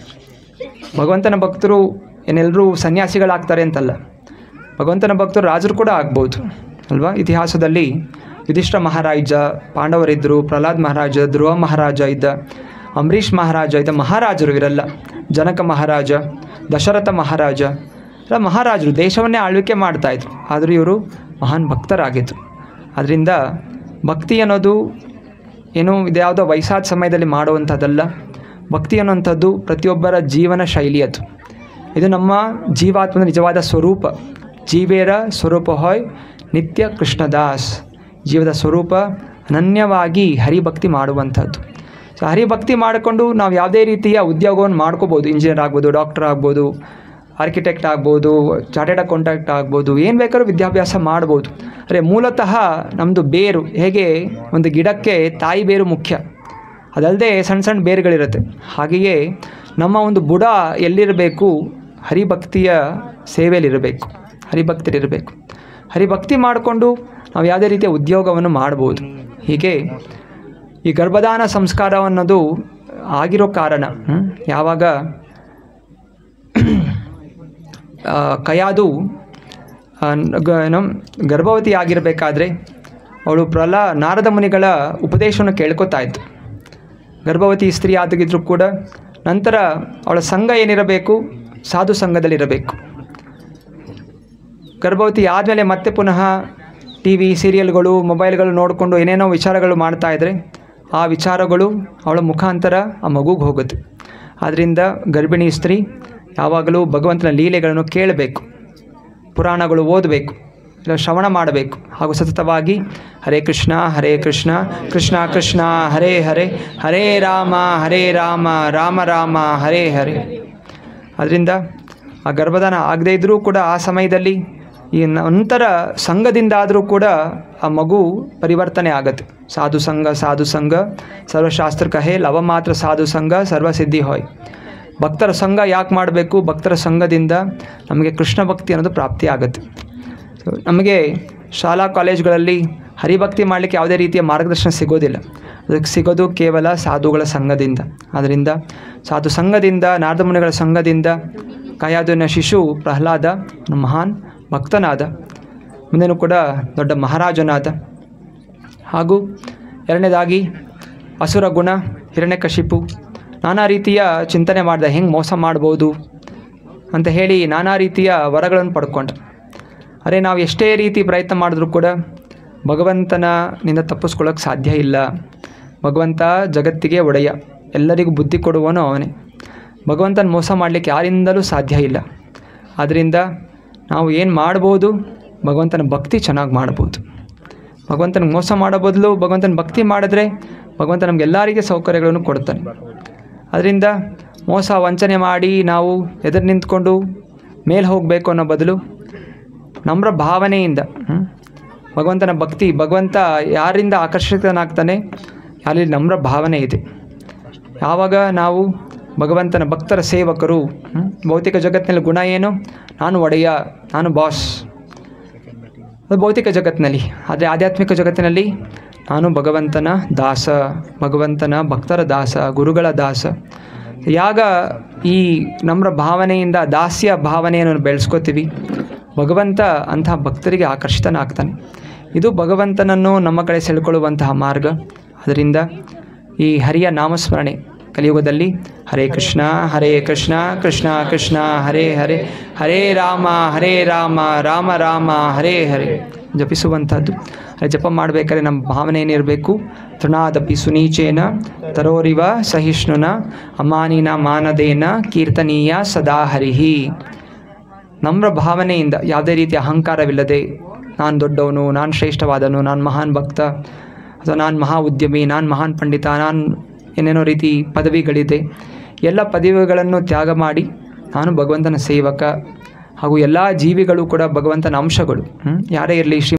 ಭಗವಂತನ ಭಕ್ತರು ಏನೆಲ್ಲರೂ ಸನ್ಯಾಸಿಗಳಾಗ್ತಾರೆ ಅಂತಲ್ಲ ಭಗವಂತನ ಭಕ್ತರು ರಾಜರು ಕೂಡ ಆಗ್ಬೋದು ಅಲ್ವಾ ಇತಿಹಾಸದಲ್ಲಿ ಯುಧಿಷ್ಠ ಮಹಾರಾಜ ಪಾಂಡವರಿದ್ದರು ಪ್ರಹ್ಲಾದ್ ಮಹಾರಾಜ ಧ್ರುವ ಮಹಾರಾಜ ಇದ್ದ ಅಂಬರೀಷ್ ಮಹಾರಾಜ ಇದ್ದ ಮಹಾರಾಜರು ಇರಲ್ಲ ಜನಕ ಮಹಾರಾಜ ದಶರಥ ಮಹಾರಾಜ ಎಲ್ಲ ಮಹಾರಾಜರು ದೇಶವನ್ನೇ ಆಳ್ವಿಕೆ ಮಾಡ್ತಾಯಿದ್ರು ಆದರೂ ಇವರು ಮಹಾನ್ ಭಕ್ತರಾಗಿದ್ದರು ಅದರಿಂದ ಭಕ್ತಿ ಅನ್ನೋದು ಏನು ಇದ್ಯಾವುದೋ ವಯಸ್ಸಾದ ಸಮಯದಲ್ಲಿ ಮಾಡುವಂಥದ್ದಲ್ಲ ಭಕ್ತಿ ಅನ್ನುವಂಥದ್ದು ಪ್ರತಿಯೊಬ್ಬರ ಜೀವನ ಶೈಲಿ ಅದು ಇದು ನಮ್ಮ ಜೀವಾತ್ಮನ ನಿಜವಾದ ಸ್ವರೂಪ ಜೀವೇರ ಸ್ವರೂಪ ಹೊಯ್ ನಿತ್ಯ ಕೃಷ್ಣದಾಸ್ ಜೀವದ ಸ್ವರೂಪ ಅನನ್ಯವಾಗಿ ಹರಿಭಕ್ತಿ ಮಾಡುವಂಥದ್ದು ಸೊ ಹರಿಭಕ್ತಿ ಮಾಡಿಕೊಂಡು ನಾವು ಯಾವುದೇ ರೀತಿಯ ಉದ್ಯೋಗವನ್ನು ಮಾಡ್ಕೋಬೋದು ಇಂಜಿನಿಯರ್ ಆಗ್ಬೋದು ಡಾಕ್ಟರ್ ಆಗ್ಬೋದು ಆರ್ಕಿಟೆಕ್ಟ್ ಆಗ್ಬೋದು ಚಾರ್ಟೆಡ್ ಅಕೌಂಟೆಂಟ್ ಆಗ್ಬೋದು ಏನು ಬೇಕಾದ್ರೂ ವಿದ್ಯಾಭ್ಯಾಸ ಮಾಡ್ಬೋದು ಆದರೆ ಮೂಲತಃ ನಮ್ಮದು ಬೇರು ಹೇಗೆ ಒಂದು ಗಿಡಕ್ಕೆ ತಾಯಿ ಬೇರು ಮುಖ್ಯ ಅದಲ್ಲದೆ ಸಣ್ಣ ಸಣ್ಣ ಬೇರುಗಳಿರುತ್ತೆ ಹಾಗೆಯೇ ನಮ್ಮ ಒಂದು ಬುಡ ಎಲ್ಲಿರಬೇಕು ಹರಿಭಕ್ತಿಯ ಸೇವೆಯಲ್ಲಿರಬೇಕು ಹರಿಭಕ್ತರಿರಬೇಕು ಹರಿಭಕ್ತಿ ಮಾಡಿಕೊಂಡು ನಾವು ಯಾವುದೇ ರೀತಿಯ ಉದ್ಯೋಗವನ್ನು ಮಾಡ್ಬೋದು ಹೀಗೆ ಈ ಗರ್ಭಧಾನ ಸಂಸ್ಕಾರ ಅನ್ನೋದು ಆಗಿರೋ ಕಾರಣ ಹ್ಮ್? ಯಾವಾಗ ಆ, ಕಯಾದು ಆ, ಗ- ಏನು ಗರ್ಭವತಿ ಆಗಿರಬೇಕಾದ್ರೆ ಅವಳು ಪ್ರಹ್ಲ ನಾರದ ಮುನಿಗಳ ಉಪದೇಶವನ್ನು ಕೇಳ್ಕೊತಾ ಇತ್ತು ಗರ್ಭವತಿ ಸ್ತ್ರೀ ಆಗಿದ್ರೂ ಕೂಡ ನಂತರ ಅವಳ ಸಂಘ ಏನಿರಬೇಕು ಸಾಧು ಸಂಘದಲ್ಲಿರಬೇಕು ಗರ್ಭವತಿ ಆದಮೇಲೆ ಮತ್ತೆ ಪುನಃ ಟಿ ವಿ ಸೀರಿಯಲ್ಗಳು ಮೊಬೈಲ್ಗಳು ನೋಡಿಕೊಂಡು ಏನೇನೋ ವಿಚಾರಗಳು ಮಾಡ್ತಾ ಇದ್ದರೆ ಆ ವಿಚಾರಗಳು ಅವಳ ಮುಖಾಂತರ ಆ ಮಗುಗೆ ಹೋಗುತ್ತೆ ಆದ್ದರಿಂದ ಗರ್ಭಿಣಿ ಸ್ತ್ರೀ ಯಾವಾಗಲೂ ಭಗವಂತನ ಲೀಲೆಗಳನ್ನು ಕೇಳಬೇಕು ಪುರಾಣಗಳು ಓದಬೇಕು ಇಲ್ಲ ಶ್ರವಣ ಮಾಡಬೇಕು ಹಾಗೂ ಸತತವಾಗಿ ಹರೇ ಕೃಷ್ಣ ಹರೇ ಕೃಷ್ಣ ಕೃಷ್ಣ ಕೃಷ್ಣ ಹರೇ ಹರೇ ಹರೇ ರಾಮ ಹರೇ ರಾಮ ರಾಮ ರಾಮ ಹರೇ ಹರೇ ಅದರಿಂದ ಆ ಗರ್ಭಧಾನ ಆಗದೇ ಇದ್ದರೂ ಕೂಡ ಆ ಸಮಯದಲ್ಲಿ ಈ ನಂತರ ಸಂಘದಿಂದಾದರೂ ಕೂಡ ಆ ಮಗು ಪರಿವರ್ತನೆ ಆಗುತ್ತೆ ಸಾಧು ಸಂಘ ಸಾಧು ಸಂಘ ಸರ್ವಶಾಸ್ತ್ರ ಕಹೆ ಲವ ಮಾತ್ರ ಸಾಧು ಸಂಘ ಸರ್ವಸಿದ್ಧಿ ಹೋಯ್ ಭಕ್ತರ ಸಂಘ ಯಾಕೆ ಮಾಡಬೇಕು ಭಕ್ತರ ಸಂಘದಿಂದ ನಮಗೆ ಕೃಷ್ಣ ಭಕ್ತಿ ಅನ್ನೋದು ಪ್ರಾಪ್ತಿ ಆಗುತ್ತೆ ಸೊ ನಮಗೆ ಶಾಲಾ ಕಾಲೇಜುಗಳಲ್ಲಿ ಹರಿಭಕ್ತಿ ಮಾಡಲಿಕ್ಕೆ ಯಾವುದೇ ರೀತಿಯ ಮಾರ್ಗದರ್ಶನ ಸಿಗೋದಿಲ್ಲ ಅದಕ್ಕೆ ಸಿಗೋದು ಕೇವಲ ಸಾಧುಗಳ ಸಂಘದಿಂದ ಆದ್ದರಿಂದ ಸಾಧು ಸಂಘದಿಂದ ನಾರದ ಮುನಿಗಳ ಸಂಘದಿಂದ ಕಯಾದುನ ಶಿಶು ಪ್ರಹ್ಲಾದ ಒಂದು ಮಹಾನ್ ಭಕ್ತನಾದ ಮುಂದೆನೂ ಕೂಡ ದೊಡ್ಡ ಮಹಾರಾಜನಾದ ಹಾಗೂ ಎರಡನೇದಾಗಿ ಅಸುರ ಗುಣ ಹಿರಣ್ಯಕಶಿಪು ನಾನಾ ರೀತಿಯ ಚಿಂತನೆ ಮಾಡಿದ ಹೆಂಗೆ ಮೋಸ ಮಾಡ್ಬೋದು ಅಂತ ಹೇಳಿ ನಾನಾ ರೀತಿಯ ವರಗಳನ್ನು ಪಡ್ಕೊಂಡ ಅರೆ ನಾವು ಎಷ್ಟೇ ರೀತಿ ಪ್ರಯತ್ನ ಮಾಡಿದ್ರೂ ಕೂಡ ಭಗವಂತನ ನಿಂದ ತಪ್ಪಿಸ್ಕೊಳ್ಳೋಕೆ ಸಾಧ್ಯ ಇಲ್ಲ ಭಗವಂತ ಜಗತ್ತಿಗೆ ಒಡೆಯ ಎಲ್ಲರಿಗೂ ಬುದ್ಧಿ ಕೊಡುವವನು ಅವನೇ ಭಗವಂತನ ಮೋಸ ಮಾಡಲಿಕ್ಕೆ ಯಾರಿಂದಲೂ ಸಾಧ್ಯ ಇಲ್ಲ ಆದ್ದರಿಂದ ನಾವು ಏನು ಮಾಡ್ಬೋದು ಭಗವಂತನ ಭಕ್ತಿ ಚೆನ್ನಾಗಿ ಮಾಡ್ಬೋದು ಭಗವಂತನಿಗೆ ಮೋಸ ಮಾಡೋ ಬದಲು ಭಗವಂತನ ಭಕ್ತಿ ಮಾಡಿದ್ರೆ ಭಗವಂತ ನಮ್ಗೆ ಎಲ್ಲ ರೀತಿಯ ಸೌಕರ್ಯಗಳನ್ನು ಕೊಡ್ತಾನೆ ಅದರಿಂದ ಮೋಸ ವಂಚನೆ ಮಾಡಿ ನಾವು ಎದುರು ನಿಂತ್ಕೊಂಡು ಮೇಲೆ ಹೋಗಬೇಕು ಅನ್ನೋ ಬದಲು ನಮ್ರ ಭಾವನೆಯಿಂದ ಹ್ಮ್? ಭಗವಂತನ ಭಕ್ತಿ ಭಗವಂತ ಯಾರಿಂದ ಆಕರ್ಷಿತನಾಗ್ತಾನೆ ಅಲ್ಲಿ ನಮ್ರ ಭಾವನೆ ಇದೆ ಯಾವಾಗ ನಾವು ಭಗವಂತನ ಭಕ್ತರ ಸೇವಕರು ಹ್ಮ್? ಭೌತಿಕ ಜಗತ್ತಿನಲ್ಲಿ ಗುಣ ಏನು ನಾನು ಒಡೆಯ ನಾನು ಬಾಸ್ ಅದು ಭೌತಿಕ ಜಗತ್ತಿನಲ್ಲಿ ಆದರೆ ಆಧ್ಯಾತ್ಮಿಕ ಜಗತ್ತಿನಲ್ಲಿ ನಾನು ಭಗವಂತನ ದಾಸ ಭಗವಂತನ ಭಕ್ತರ ದಾಸ ಗುರುಗಳ ದಾಸ ಯಾಗ ಈ ನಮ್ರ ಭಾವನೆಯಿಂದ ದಾಸ್ಯ ಭಾವನೆಯನ್ನು ಬೆಳೆಸ್ಕೋತೀವಿ ಭಗವಂತ ಅಂತಹ ಭಕ್ತರಿಗೆ ಆಕರ್ಷಿತನಾಗ್ತಾನೆ ಇದು ಭಗವಂತನನ್ನು ನಮ್ಮ ಕಡೆ ಸೆಳ್ಕೊಳ್ಳುವಂತಹ ಮಾರ್ಗ ಅದರಿಂದ ಈ ಹರಿಯ ನಾಮಸ್ಮರಣೆ ಕಲಿಯುಗದಲ್ಲಿ ಹರೇ ಕೃಷ್ಣ ಹರೇ ಕೃಷ್ಣ ಕೃಷ್ಣ ಕೃಷ್ಣ ಹರೇ ಹರೇ ಹರೇ ರಾಮ ಹರೇ ರಾಮ ರಾಮ ರಾಮ ಹರೇ ಹರೇ ಜಪಿಸುವಂಥದ್ದು ಅದೇ ಜಪ ಮಾಡಬೇಕಾದ್ರೆ ನಮ್ಮ ಭಾವನೆ ಏನಿರಬೇಕು ತೃಣಾದಪಿ ಸುನೀಚೇನ ತರೋರಿವ ಸಹಿಷ್ಣುನ ಅಮಾನಿನ ಮಾನದೇನ ಕೀರ್ತನೀಯ ಸದಾ ಹರಿಹಿ ನಮ್ರ ಭಾವನೆಯಿಂದ ಯಾವುದೇ ರೀತಿಯ ಅಹಂಕಾರವಿಲ್ಲದೆ ನಾನು ದೊಡ್ಡವನು ನಾನು ಶ್ರೇಷ್ಠವಾದನು ನಾನು ಮಹಾನ್ ಭಕ್ತ ಅಥವಾ ನಾನು ಮಹಾ ಉದ್ಯಮಿ ನಾನು ಮಹಾನ್ ಪಂಡಿತ ನಾನು ಏನೇನೋ ರೀತಿ ಪದವಿಗಳಿದೆ ಎಲ್ಲ ಪದವಿಗಳನ್ನು ತ್ಯಾಗ ಮಾಡಿ ನಾನು ಭಗವಂತನ ಸೇವಕ ಹಾಗೂ ಎಲ್ಲ ಜೀವಿಗಳು ಕೂಡ ಭಗವಂತನ ಅಂಶಗಳು ಹ್ಮ್? ಯಾರೇ ಇರಲಿ ಶ್ರೀ